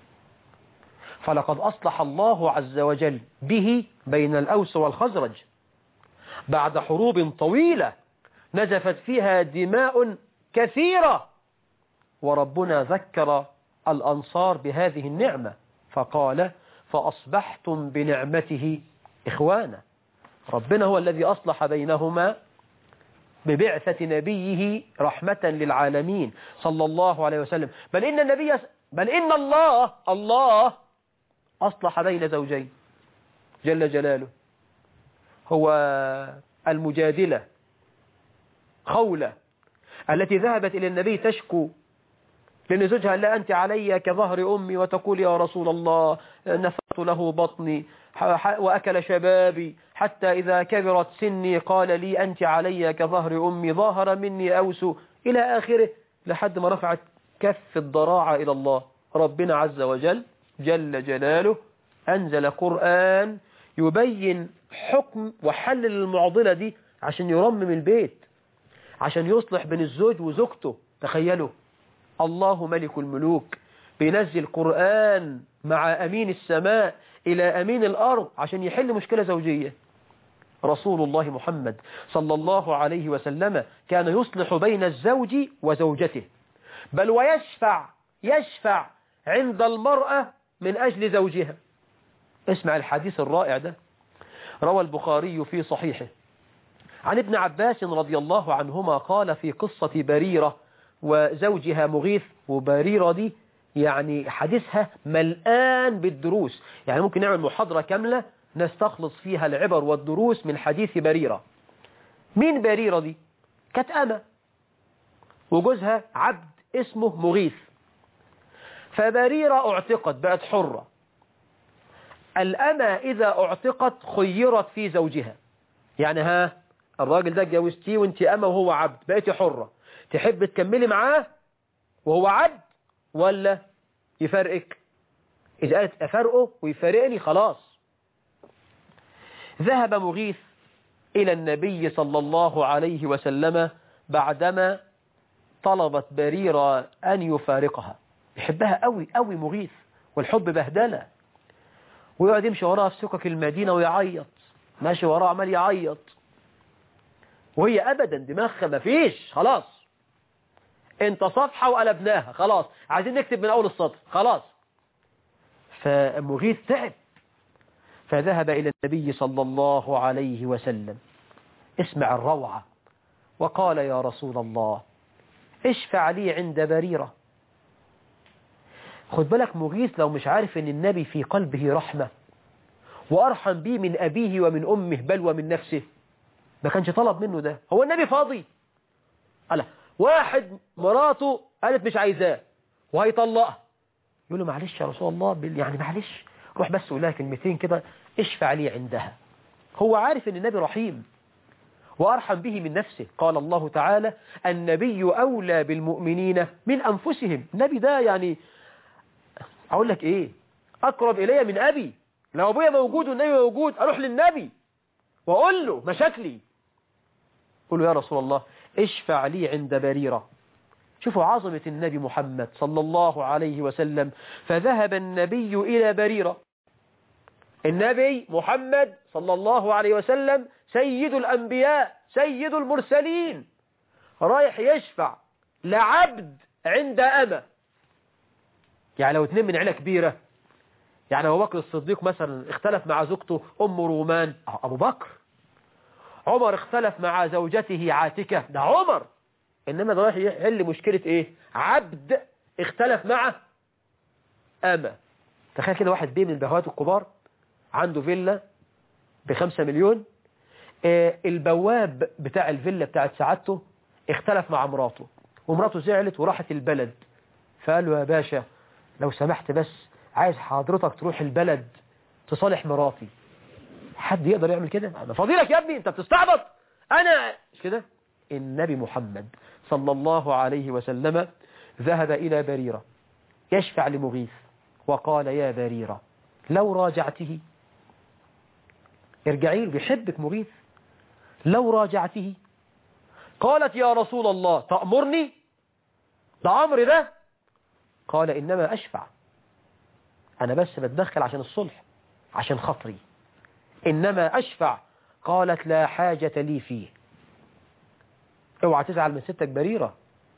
فلقد أصلح الله عز وجل به بين الأوس والخزرج بعد حروب طويلة نزفت فيها دماء كثيرة وربنا ذكر الأنصار بهذه النعمة فقال فأصبحتم بنعمته إخوانا ربنا هو الذي أصلح بينهما ببعثة نبيه رحمة للعالمين صلى الله عليه وسلم بل إن النبي بل إن الله الله أصلح بين زوجين جل جلاله هو المجادلة خولة التي ذهبت إلى النبي تشكو لأن زوجها لا أنت علي كظهر أمي وتقول يا رسول الله نفت له بطني وأكل شبابي حتى إذا كبرت سني قال لي أنت علي كظهر أمي ظاهر مني أوس إلى آخره لحد ما رفعت كف الضراعة إلى الله ربنا عز وجل جل جلاله أنزل قرآن يبين حكم وحل المعضلة دي عشان يرمم البيت عشان يصلح بين الزوج وزوجته تخيلوا الله ملك الملوك بينزل قرآن مع أمين السماء إلى أمين الأرض عشان يحل مشكلة زوجية رسول الله محمد صلى الله عليه وسلم كان يصلح بين الزوج وزوجته بل ويشفع يشفع عند المرأة من أجل زوجها اسمع الحديث الرائع ده روى البخاري في صحيحه عن ابن عباس رضي الله عنهما قال في قصة بريرة وزوجها مغيث وبريرة دي يعني حديثها ملآن بالدروس يعني ممكن نعمل محاضرة كاملة نستخلص فيها العبر والدروس من حديث بريرة مين بريرة دي كانت أمة وجوزها عبد اسمه مغيث فبريرة اعتقت بقت حرة الأمة إذا اعتقت خيرت في زوجها يعني ها الراجل ده اتجوزتيه وانت أمة وهو عبد بقيتي حرة تحب تكملي معاه وهو عبد ولا يفرقك إذا قالت أفرقه ويفرقني خلاص ذهب مغيث إلى النبي صلى الله عليه وسلم بعدما طلبت بريرة أن يفارقها يحبها قوي قوي مغيث والحب بهدلة ويقعد يمشي وراها في سكك المدينة ويعيط ماشي وراها عمال يعيط وهي أبدا دماغها مفيش خلاص انت صفحة وقلبناها خلاص عايزين نكتب من أول السطر خلاص فمغيث تعب فذهب إلى النبي صلى الله عليه وسلم اسمع الروعة وقال يا رسول الله اشفع لي عند بريرة خد بالك مغيث لو مش عارف ان النبي في قلبه رحمة وأرحم بيه من أبيه ومن أمه بل ومن نفسه ما كانش طلب منه ده هو النبي فاضي قال واحد مراته قالت مش عايزاه وهيطلقها يقول له معلش يا رسول الله بال- يعني معلش روح بس قول لها كلمتين كده اشفع لي عندها هو عارف ان النبي رحيم وأرحم به من نفسه قال الله تعالى النبي أولى بالمؤمنين من أنفسهم النبي ده يعني أقول لك إيه أقرب إلي من أبي لو أبويا موجود والنبي موجود أروح للنبي وأقول له مشاكلي قل له يا رسول الله اشفع لي عند بريرة شوفوا عظمة النبي محمد صلى الله عليه وسلم فذهب النبي إلى بريرة النبي محمد صلى الله عليه وسلم سيد الأنبياء سيد المرسلين رايح يشفع لعبد عند أمة يعني لو اتنين من عيلة كبيرة يعني أبو بكر الصديق مثلا اختلف مع زوجته أم رومان أبو بكر عمر اختلف مع زوجته عاتكة ده عمر إنما ده رايح يحل مشكلة إيه عبد اختلف مع أمة تخيل كده واحد بيه من البهوات الكبار عنده فيلا بخمسة مليون آه، البواب بتاع الفيلا بتاعت سعادته اختلف مع مراته ومراته زعلت وراحت البلد فقال له يا باشا لو سمحت بس عايز حضرتك تروح البلد تصالح مراتي حد يقدر يعمل كده انا فضيلك يا ابني انت بتستعبط انا مش كده النبي محمد صلى الله عليه وسلم ذهب إلى بريرة يشفع لمغيث وقال يا بريرة لو راجعته ارجعي له بيحبك مغيث لو راجعته قالت يا رسول الله تأمرني ده أمر ده قال إنما أشفع أنا بس بتدخل عشان الصلح عشان خطري إنما أشفع قالت لا حاجة لي فيه اوعى تزعل من ستك بريرة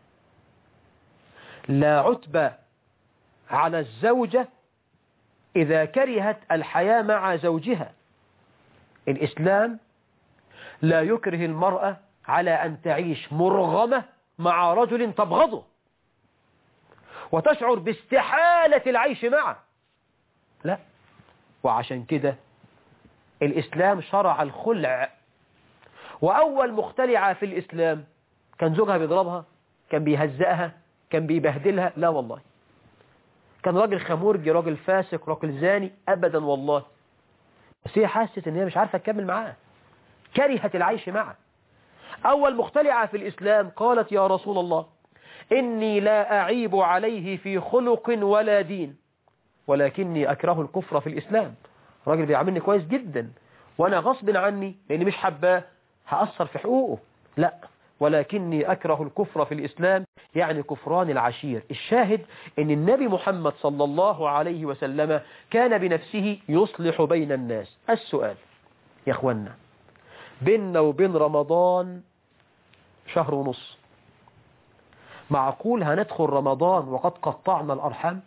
لا عتبة على الزوجة إذا كرهت الحياة مع زوجها الإسلام لا يكره المرأة على أن تعيش مرغمة مع رجل تبغضه وتشعر باستحالة العيش معه لا وعشان كده الإسلام شرع الخلع وأول مختلعة في الإسلام كان زوجها بيضربها كان بيهزئها كان بيبهدلها لا والله كان راجل خمورجي راجل فاسق راجل زاني أبدا والله بس هي حست ان هي مش عارفة تكمل معاه كرهت العيش معه أول مختلعة في الإسلام قالت يا رسول الله إني لا أعيب عليه في خلق ولا دين ولكني أكره الكفر في الإسلام راجل بيعاملني كويس جدا وأنا غصب عني لأني مش حباه هأثر في حقوقه لا ولكني أكره الكفر في الإسلام يعني كفران العشير الشاهد أن النبي محمد صلى الله عليه وسلم كان بنفسه يصلح بين الناس السؤال يا أخوانا بيننا وبين رمضان شهر ونص معقول هندخل رمضان وقد قطعنا الأرحام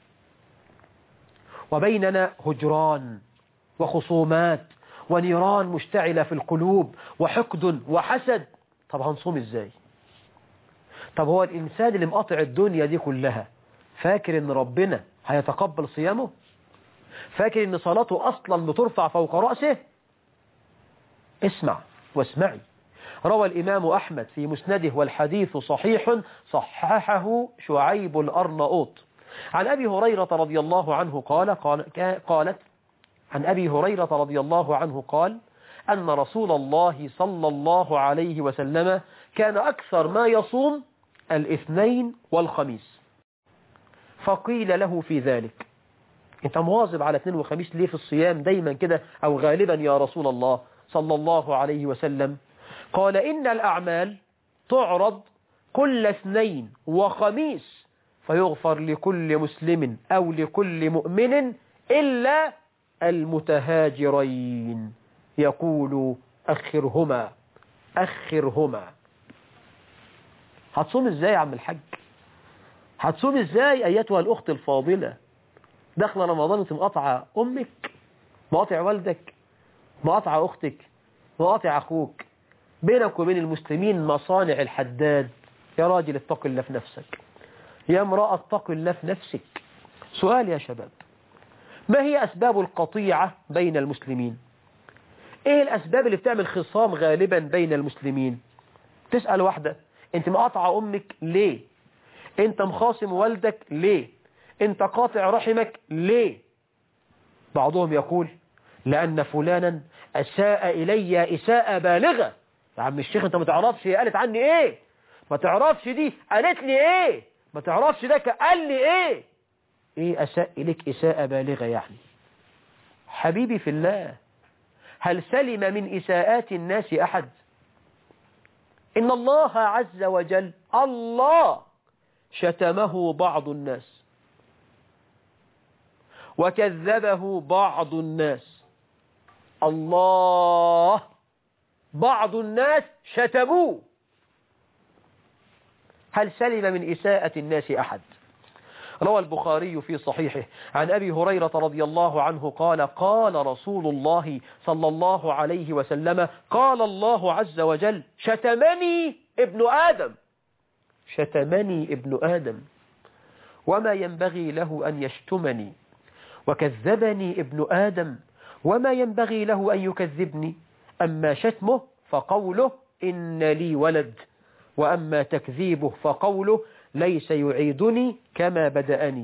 وبيننا هجران وخصومات ونيران مشتعلة في القلوب وحقد وحسد طب هنصوم ازاي طب هو الإنسان اللي مقاطع الدنيا دي كلها فاكر ان ربنا هيتقبل صيامه فاكر ان صلاته اصلا بترفع فوق رأسه اسمع واسمعي روى الإمام أحمد في مسنده والحديث صحيح صححه شعيب الأرناؤوط عن أبي هريرة رضي الله عنه قال, قال قالت عن أبي هريرة رضي الله عنه قال أن رسول الله صلى الله عليه وسلم كان أكثر ما يصوم الاثنين والخميس فقيل له في ذلك انت مواظب على اثنين وخميس ليه في الصيام دايما كده او غالبا يا رسول الله صلى الله عليه وسلم قال إن الأعمال تعرض كل اثنين وخميس فيغفر لكل مسلم أو لكل مؤمن إلا المتهاجرين يقول أخرهما أخرهما هتصوم ازاي يا عم الحاج هتصوم ازاي ايتها الاخت الفاضلة داخله رمضان وانت مقاطعه امك مقاطع والدك مقاطعه اختك مقاطع اخوك بينك وبين المسلمين مصانع الحداد يا راجل اتق الله في نفسك يا امرأة اتق الله في نفسك سؤال يا شباب ما هي أسباب القطيعة بين المسلمين ايه الأسباب اللي بتعمل خصام غالبا بين المسلمين تسأل واحدة انت مقاطعة امك ليه انت مخاصم والدك ليه انت قاطع رحمك ليه بعضهم يقول لأن فلانا أساء إلي إساءة بالغة يا عم الشيخ انت ما تعرفش هي قالت عني ايه ما تعرفش دي قالت لي ايه ما تعرفش ده قال لي ايه ايه اساء اليك اساءة بالغة يعني حبيبي في الله هل سلم من اساءات الناس احد ان الله عز وجل الله شتمه بعض الناس وكذبه بعض الناس الله بعض الناس شتموه هل سلم من إساءة الناس أحد روى البخاري في صحيحه عن أبي هريرة رضي الله عنه قال قال رسول الله صلى الله عليه وسلم قال الله عز وجل شتمني ابن آدم شتمني ابن آدم وما ينبغي له أن يشتمني وكذبني ابن آدم وما ينبغي له أن يكذبني أما شتمه فقوله إن لي ولد وأما تكذيبه فقوله ليس يعيدني كما بدأني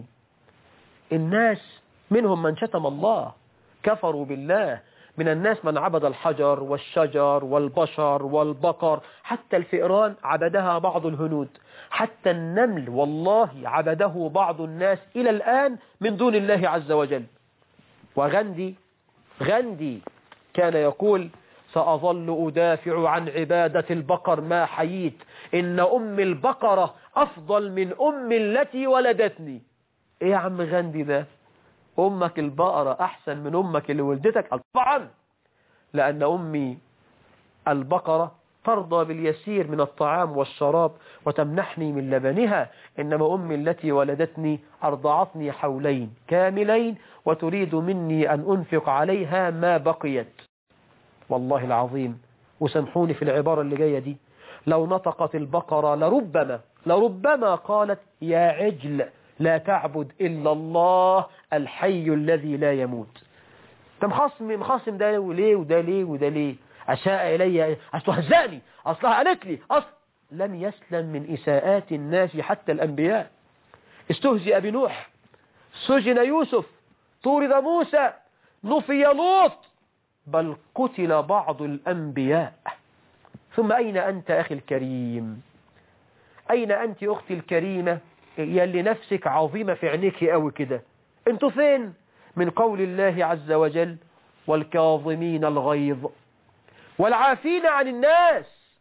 الناس منهم من شتم الله كفروا بالله من الناس من عبد الحجر والشجر والبشر والبقر حتى الفئران عبدها بعض الهنود حتى النمل والله عبده بعض الناس إلى الآن من دون الله عز وجل وغندي غندي كان يقول سأظل أدافع عن عبادة البقر ما حييت إن أم البقرة أفضل من أم التي ولدتني إيه يا عم غندي ده أمك البقرة أحسن من أمك اللي ولدتك طبعا لأن أمي البقرة ترضى باليسير من الطعام والشراب وتمنحني من لبنها إنما أمي التي ولدتني أرضعتني حولين كاملين وتريد مني أن أنفق عليها ما بقيت والله العظيم وسامحوني في العبارة اللي جاية دي لو نطقت البقرة لربما لربما قالت يا عجل لا تعبد إلا الله الحي الذي لا يموت مخصم مخصم ده ليه وده ليه وده ليه أساء إلي أصلها هزاني أصلها قالت لي أصل لم يسلم من إساءات الناس حتى الأنبياء استهزئ بنوح سجن يوسف طورد موسى نفي لوط بل قتل بعض الأنبياء ثم أين أنت أخي الكريم أين أنت أختي الكريمة يلي نفسك عظيمة في عينيك قوي كده انتوا فين من قول الله عز وجل والكاظمين الغيظ والعافين عن الناس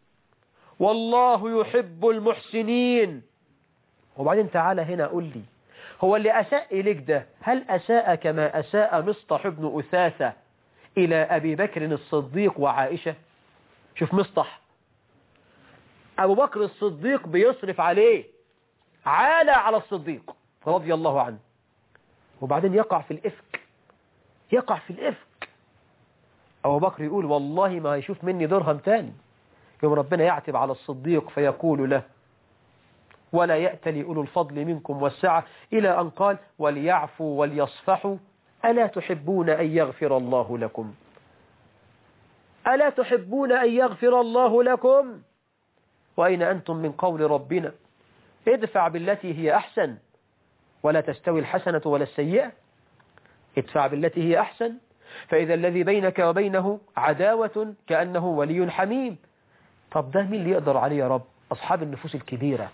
والله يحب المحسنين وبعدين تعالى هنا قل لي هو اللي أساء إليك ده هل أساء كما أساء مصطح بن أثاثة إلى أبي بكر الصديق وعائشة شوف مصطح أبو بكر الصديق بيصرف عليه عالى على الصديق رضي الله عنه وبعدين يقع في الإفك يقع في الإفك أبو بكر يقول والله ما هيشوف مني درهم تاني يوم ربنا يعتب على الصديق فيقول له ولا يأتل أولو الفضل منكم والسعة إلى أن قال وليعفوا وليصفحوا ألا تحبون أن يغفر الله لكم ألا تحبون أن يغفر الله لكم وأين أنتم من قول ربنا ادفع بالتي هي أحسن ولا تستوي الحسنة ولا السيئة ادفع بالتي هي أحسن فإذا الذي بينك وبينه عداوة كأنه ولي حميم طب ده مين اللي يقدر عليه يا رب أصحاب النفوس الكبيرة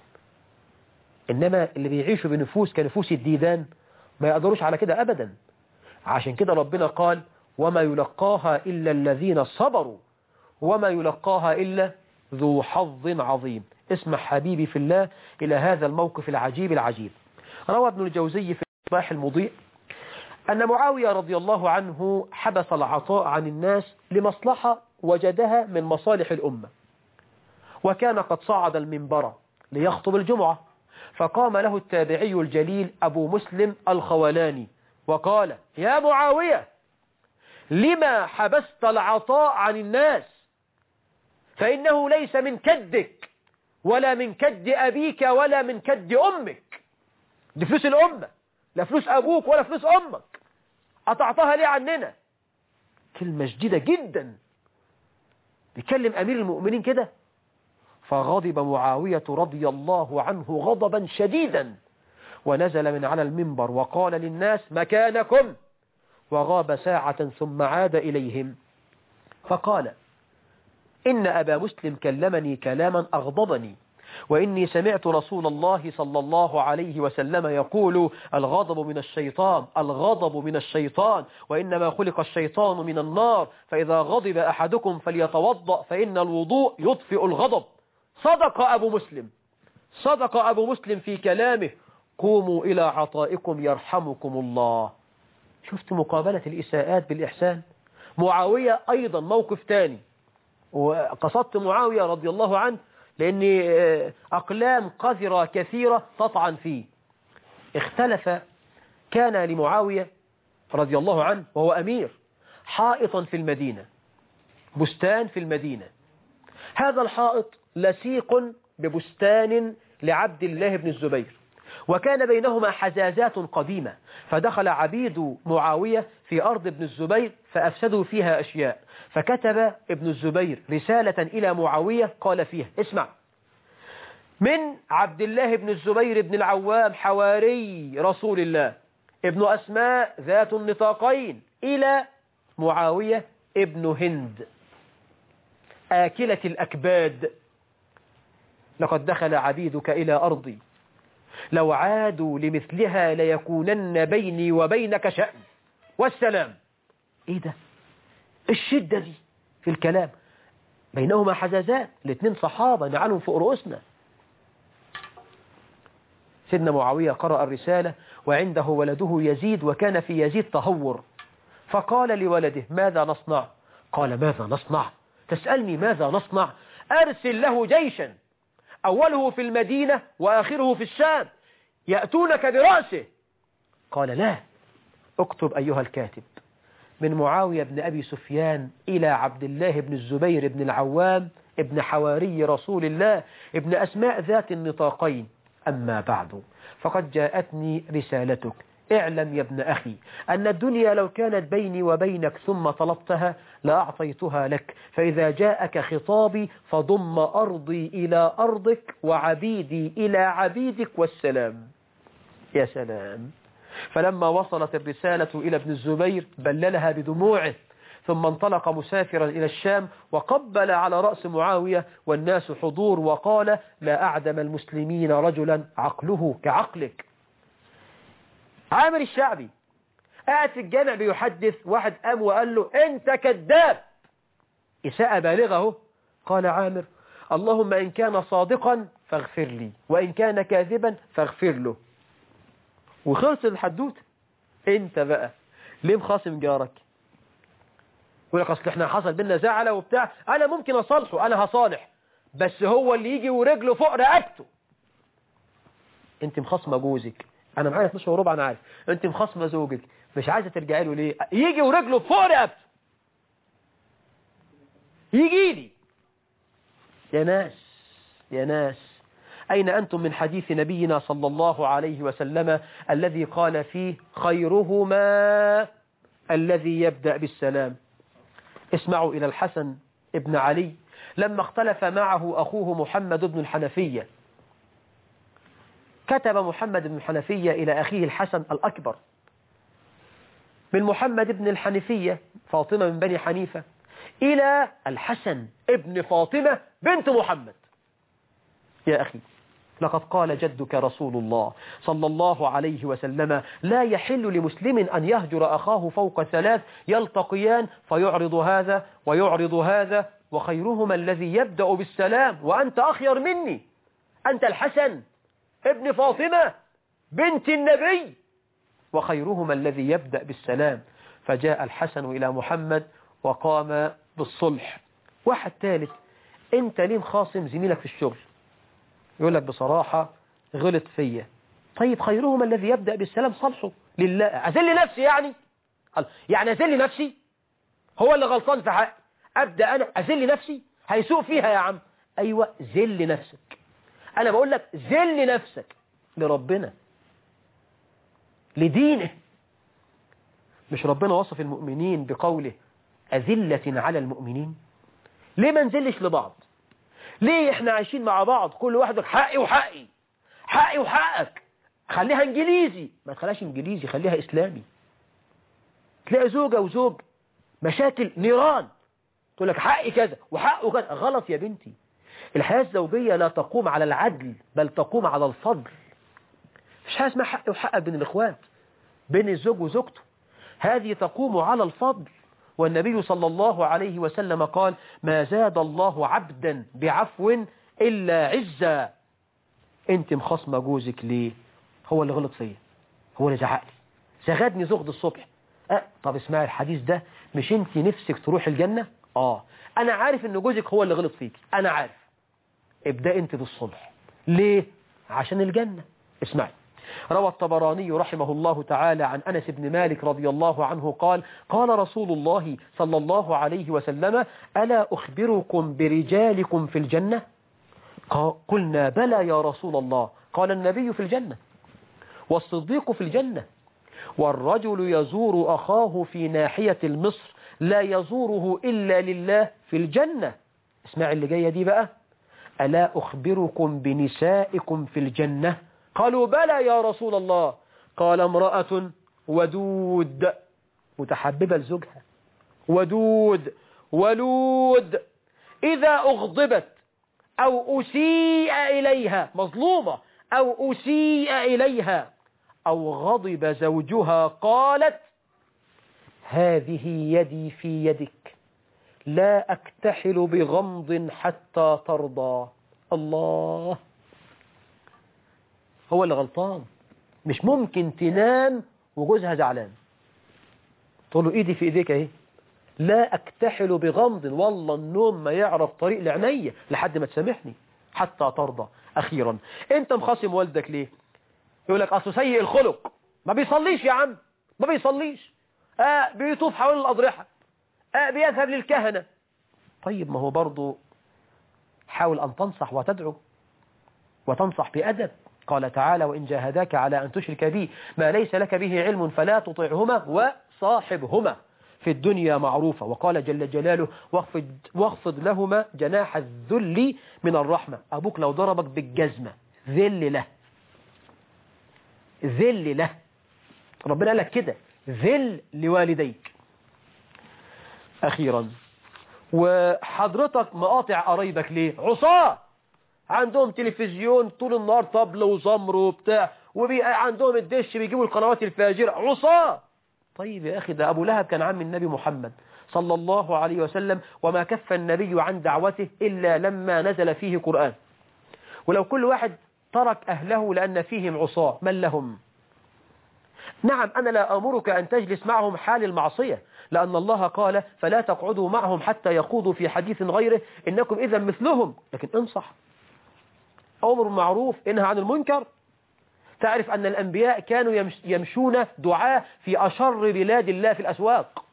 إنما اللي بيعيشوا بنفوس كنفوس الديدان ما يقدروش على كده أبدا عشان كده ربنا قال وما يلقاها إلا الذين صبروا وما يلقاها إلا ذو حظ عظيم اسمع حبيبي في الله إلى هذا الموقف العجيب العجيب روى ابن الجوزي في الصباح المضيء أن معاوية رضي الله عنه حبس العطاء عن الناس لمصلحة وجدها من مصالح الأمة وكان قد صعد المنبر ليخطب الجمعة فقام له التابعي الجليل أبو مسلم الخولاني وقال يا معاوية لما حبست العطاء عن الناس فإنه ليس من كدك ولا من كد أبيك ولا من كد أمك دي فلوس الأمة لا فلوس أبوك ولا فلوس أمك قطعتها ليه عننا كلمة جديدة جدا بيكلم أمير المؤمنين كده فغضب معاوية رضي الله عنه غضبا شديدا ونزل من على المنبر وقال للناس مكانكم وغاب ساعة ثم عاد إليهم فقال إن أبا مسلم كلمني كلاما أغضبني وإني سمعت رسول الله صلى الله عليه وسلم يقول الغضب من الشيطان الغضب من الشيطان وإنما خلق الشيطان من النار فإذا غضب أحدكم فليتوضأ فإن الوضوء يطفئ الغضب صدق أبو مسلم صدق أبو مسلم في كلامه قوموا إلى عطائكم يرحمكم الله شفت مقابلة الإساءات بالإحسان معاوية أيضا موقف تاني وقصدت معاوية رضي الله عنه لأن أقلام قذرة كثيرة تطعن فيه اختلف كان لمعاوية رضي الله عنه وهو أمير حائطا في المدينة بستان في المدينة هذا الحائط لسيق ببستان لعبد الله بن الزبير وكان بينهما حزازات قديمة فدخل عبيد معاوية في أرض ابن الزبير فأفسدوا فيها أشياء فكتب ابن الزبير رسالة إلى معاوية قال فيها اسمع من عبد الله بن الزبير بن العوام حواري رسول الله ابن أسماء ذات النطاقين إلى معاوية ابن هند آكلة الأكباد لقد دخل عبيدك إلى أرضي لو عادوا لمثلها ليكونن بيني وبينك شأن والسلام ايه ده الشدة دي في الكلام بينهما حزازات الاثنين صحابة نعلم فوق رؤوسنا سيدنا معاوية قرأ الرسالة وعنده ولده يزيد وكان في يزيد تهور فقال لولده ماذا نصنع قال ماذا نصنع تسألني ماذا نصنع أرسل له جيشا أوله في المدينة وآخره في الشام يأتونك برأسه قال لا اكتب أيها الكاتب من معاوية بن أبي سفيان إلى عبد الله بن الزبير بن العوام ابن حواري رسول الله ابن أسماء ذات النطاقين أما بعد فقد جاءتني رسالتك اعلم يا ابن أخي أن الدنيا لو كانت بيني وبينك ثم طلبتها لأعطيتها لك فإذا جاءك خطابي فضم أرضي إلى أرضك وعبيدي إلى عبيدك والسلام يا سلام فلما وصلت الرسالة إلى ابن الزبير بللها بدموعه ثم انطلق مسافرا إلى الشام وقبل على رأس معاوية والناس حضور وقال لا أعدم المسلمين رجلا عقله كعقلك عامر الشعبي قاعد في الجامع بيحدث واحد قام وقال له انت كذاب إساءة بالغة قال عامر اللهم إن كان صادقا فاغفر لي وإن كان كاذبا فاغفر له وخلص الحدوت انت بقى ليه مخاصم جارك يقول لك اصل احنا حصل بينا زعله وبتاع انا ممكن اصالحه انا هصالح بس هو اللي يجي ورجله فوق رقبته انت مخاصمه جوزك انا معايا 12 وربع انا عارف انت مخاصمه زوجك مش عايزه ترجعي له ليه يجي ورجله فوق رقبته يجي لي يا ناس يا ناس أين أنتم من حديث نبينا صلى الله عليه وسلم الذي قال فيه خيرهما الذي يبدأ بالسلام اسمعوا إلى الحسن ابن علي لما اختلف معه أخوه محمد بن الحنفية كتب محمد بن الحنفية إلى أخيه الحسن الأكبر من محمد بن الحنفية فاطمة من بني حنيفة إلى الحسن ابن فاطمة بنت محمد يا أخي لقد قال جدك رسول الله صلى الله عليه وسلم لا يحل لمسلم أن يهجر أخاه فوق ثلاث يلتقيان فيعرض هذا ويعرض هذا وخيرهما الذي يبدأ بالسلام وأنت أخير مني أنت الحسن ابن فاطمة بنت النبي وخيرهما الذي يبدأ بالسلام فجاء الحسن إلى محمد وقام بالصلح واحد ثالث انت ليه مخاصم زميلك في الشغل يقول لك بصراحة غلط فيا طيب خيرهما الذي يبدأ بالسلام صلحه لله أذل نفسي يعني قال يعني أذل نفسي هو اللي غلطان في حق أبدأ أنا أذل نفسي هيسوء فيها يا عم أيوة ذل نفسك أنا بقول لك ذل نفسك لربنا لدينه مش ربنا وصف المؤمنين بقوله أذلة على المؤمنين ليه ما نزلش لبعض ليه احنا عايشين مع بعض كل واحد يقول حقي وحقي حقي وحقك خليها انجليزي ما تخليهاش انجليزي خليها اسلامي تلاقي زوجة وزوج مشاكل نيران تقول لك حقي كذا وحقه كذا غلط يا بنتي الحياة الزوجية لا تقوم على العدل بل تقوم على الفضل مش حاجة اسمها حق وحق بين الإخوات بين الزوج وزوجته هذه تقوم على الفضل والنبي صلى الله عليه وسلم قال ما زاد الله عبدا بعفو إلا عزا انت مخصمة جوزك ليه هو اللي غلط فيا هو اللي زعق لي زغدني زغد الصبح أه طب اسمعي الحديث ده مش انت نفسك تروح الجنة اه انا عارف ان جوزك هو اللي غلط فيك انا عارف ابدأ انت بالصلح ليه عشان الجنة اسمعي روى الطبراني رحمه الله تعالى عن أنس بن مالك رضي الله عنه قال قال رسول الله صلى الله عليه وسلم ألا أخبركم برجالكم في الجنة قلنا بلى يا رسول الله قال النبي في الجنة والصديق في الجنة والرجل يزور أخاه في ناحية المصر لا يزوره إلا لله في الجنة اسمع اللي جاية دي بقى ألا أخبركم بنسائكم في الجنة قالوا بلى يا رسول الله قال امرأة ودود متحببة لزوجها ودود ولود إذا أغضبت أو أسيء إليها مظلومة أو أسيء إليها أو غضب زوجها قالت هذه يدي في يدك لا أكتحل بغمض حتى ترضى الله هو اللي غلطان مش ممكن تنام وجوزها زعلان تقول له ايدي في ايديك اهي لا اكتحل بغمض والله النوم ما يعرف طريق لعينيا لحد ما تسامحني حتى ترضى اخيرا انت مخاصم والدك ليه يقول لك اصله سيء الخلق ما بيصليش يا عم ما بيصليش آه بيطوف حول الاضرحه آه بيذهب للكهنه طيب ما هو برضه حاول ان تنصح وتدعو وتنصح بأدب قال تعالى وإن جاهداك على أن تشرك بي ما ليس لك به علم فلا تطعهما وصاحبهما في الدنيا معروفة وقال جل جلاله واخفض, واخفض لهما جناح الذل من الرحمة أبوك لو ضربك بالجزمة ذل له ذل له ربنا قال لك كده ذل لوالديك أخيرا وحضرتك مقاطع قرايبك ليه عصاه عندهم تلفزيون طول النهار طبل وزمر وبتاع وعندهم الدش بيجيبوا القنوات الفاجرة عصاه طيب يا أخي ده أبو لهب كان عم النبي محمد صلى الله عليه وسلم وما كف النبي عن دعوته إلا لما نزل فيه قرآن ولو كل واحد ترك أهله لأن فيهم عصاه من لهم نعم أنا لا أمرك أن تجلس معهم حال المعصية لأن الله قال فلا تقعدوا معهم حتى يخوضوا في حديث غيره إنكم إذا مثلهم لكن انصح أمر معروف انهى عن المنكر تعرف أن الأنبياء كانوا يمشون دعاء في أشر بلاد الله في الأسواق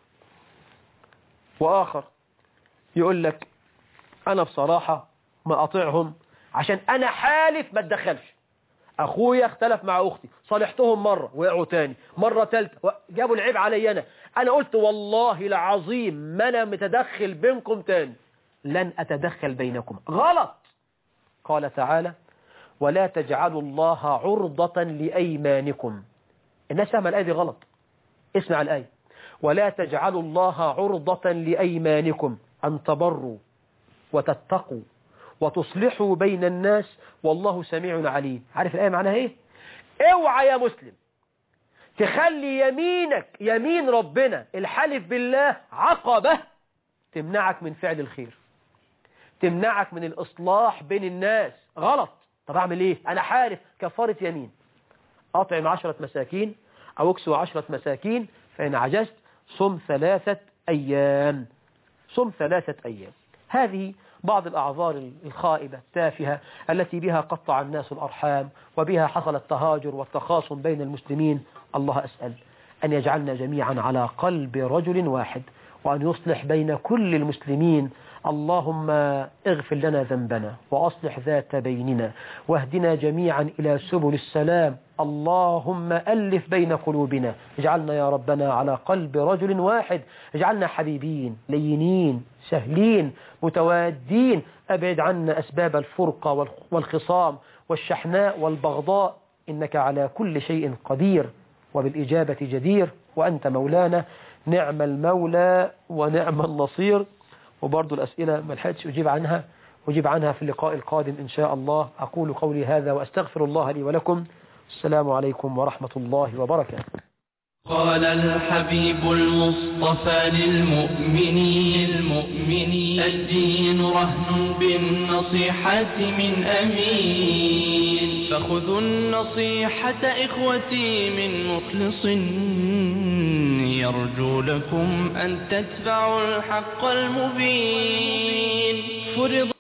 وآخر يقول لك أنا بصراحة ما أطيعهم عشان انا حالف ما اتدخلش اخويا اختلف مع اختي صالحتهم مرة وقعوا تاني مرة تالتة جابوا العيب علي انا انا قلت والله العظيم ما انا متدخل بينكم تاني لن اتدخل بينكم غلط قال تعالى ولا تجعلوا الله عرضة لأيمانكم الناس فاهمة الآية دي غلط اسمع الآية ولا تجعلوا الله عرضة لأيمانكم أن تبروا وتتقوا وتصلحوا بين الناس والله سميع عليم عارف الآية معناها ايه اوعى يا مسلم تخلي يمينك يمين ربنا الحلف بالله عقبة تمنعك من فعل الخير تمنعك من الإصلاح بين الناس غلط طب أعمل إيه أنا حالف كفارة يمين أطعم عشرة مساكين أو اكسو عشرة مساكين فإن عجزت صم ثلاثة أيام صم ثلاثة أيام هذه بعض الأعذار الخائبة التافهة التي بها قطع الناس الأرحام وبها حصل التهاجر والتخاصم بين المسلمين الله أسأل أن يجعلنا جميعا على قلب رجل واحد وأن يصلح بين كل المسلمين اللهم اغفر لنا ذنبنا وأصلح ذات بيننا واهدنا جميعا إلى سبل السلام اللهم ألف بين قلوبنا اجعلنا يا ربنا على قلب رجل واحد اجعلنا حبيبين لينين سهلين متوادين أبعد عنا أسباب الفرقة والخصام والشحناء والبغضاء إنك على كل شيء قدير وبالإجابة جدير وأنت مولانا نعم المولى ونعم النصير وبرضو الأسئلة ما لحقتش أجيب عنها أجيب عنها في اللقاء القادم إن شاء الله أقول قولي هذا وأستغفر الله لي ولكم السلام عليكم ورحمة الله وبركاته قال الحبيب المصطفى للمؤمنين المؤمنين الدين رهن بالنصيحة من أمين فخذوا النصيحة إخوتي من مخلص يرجو لكم أن تتبعوا الحق المبين فرض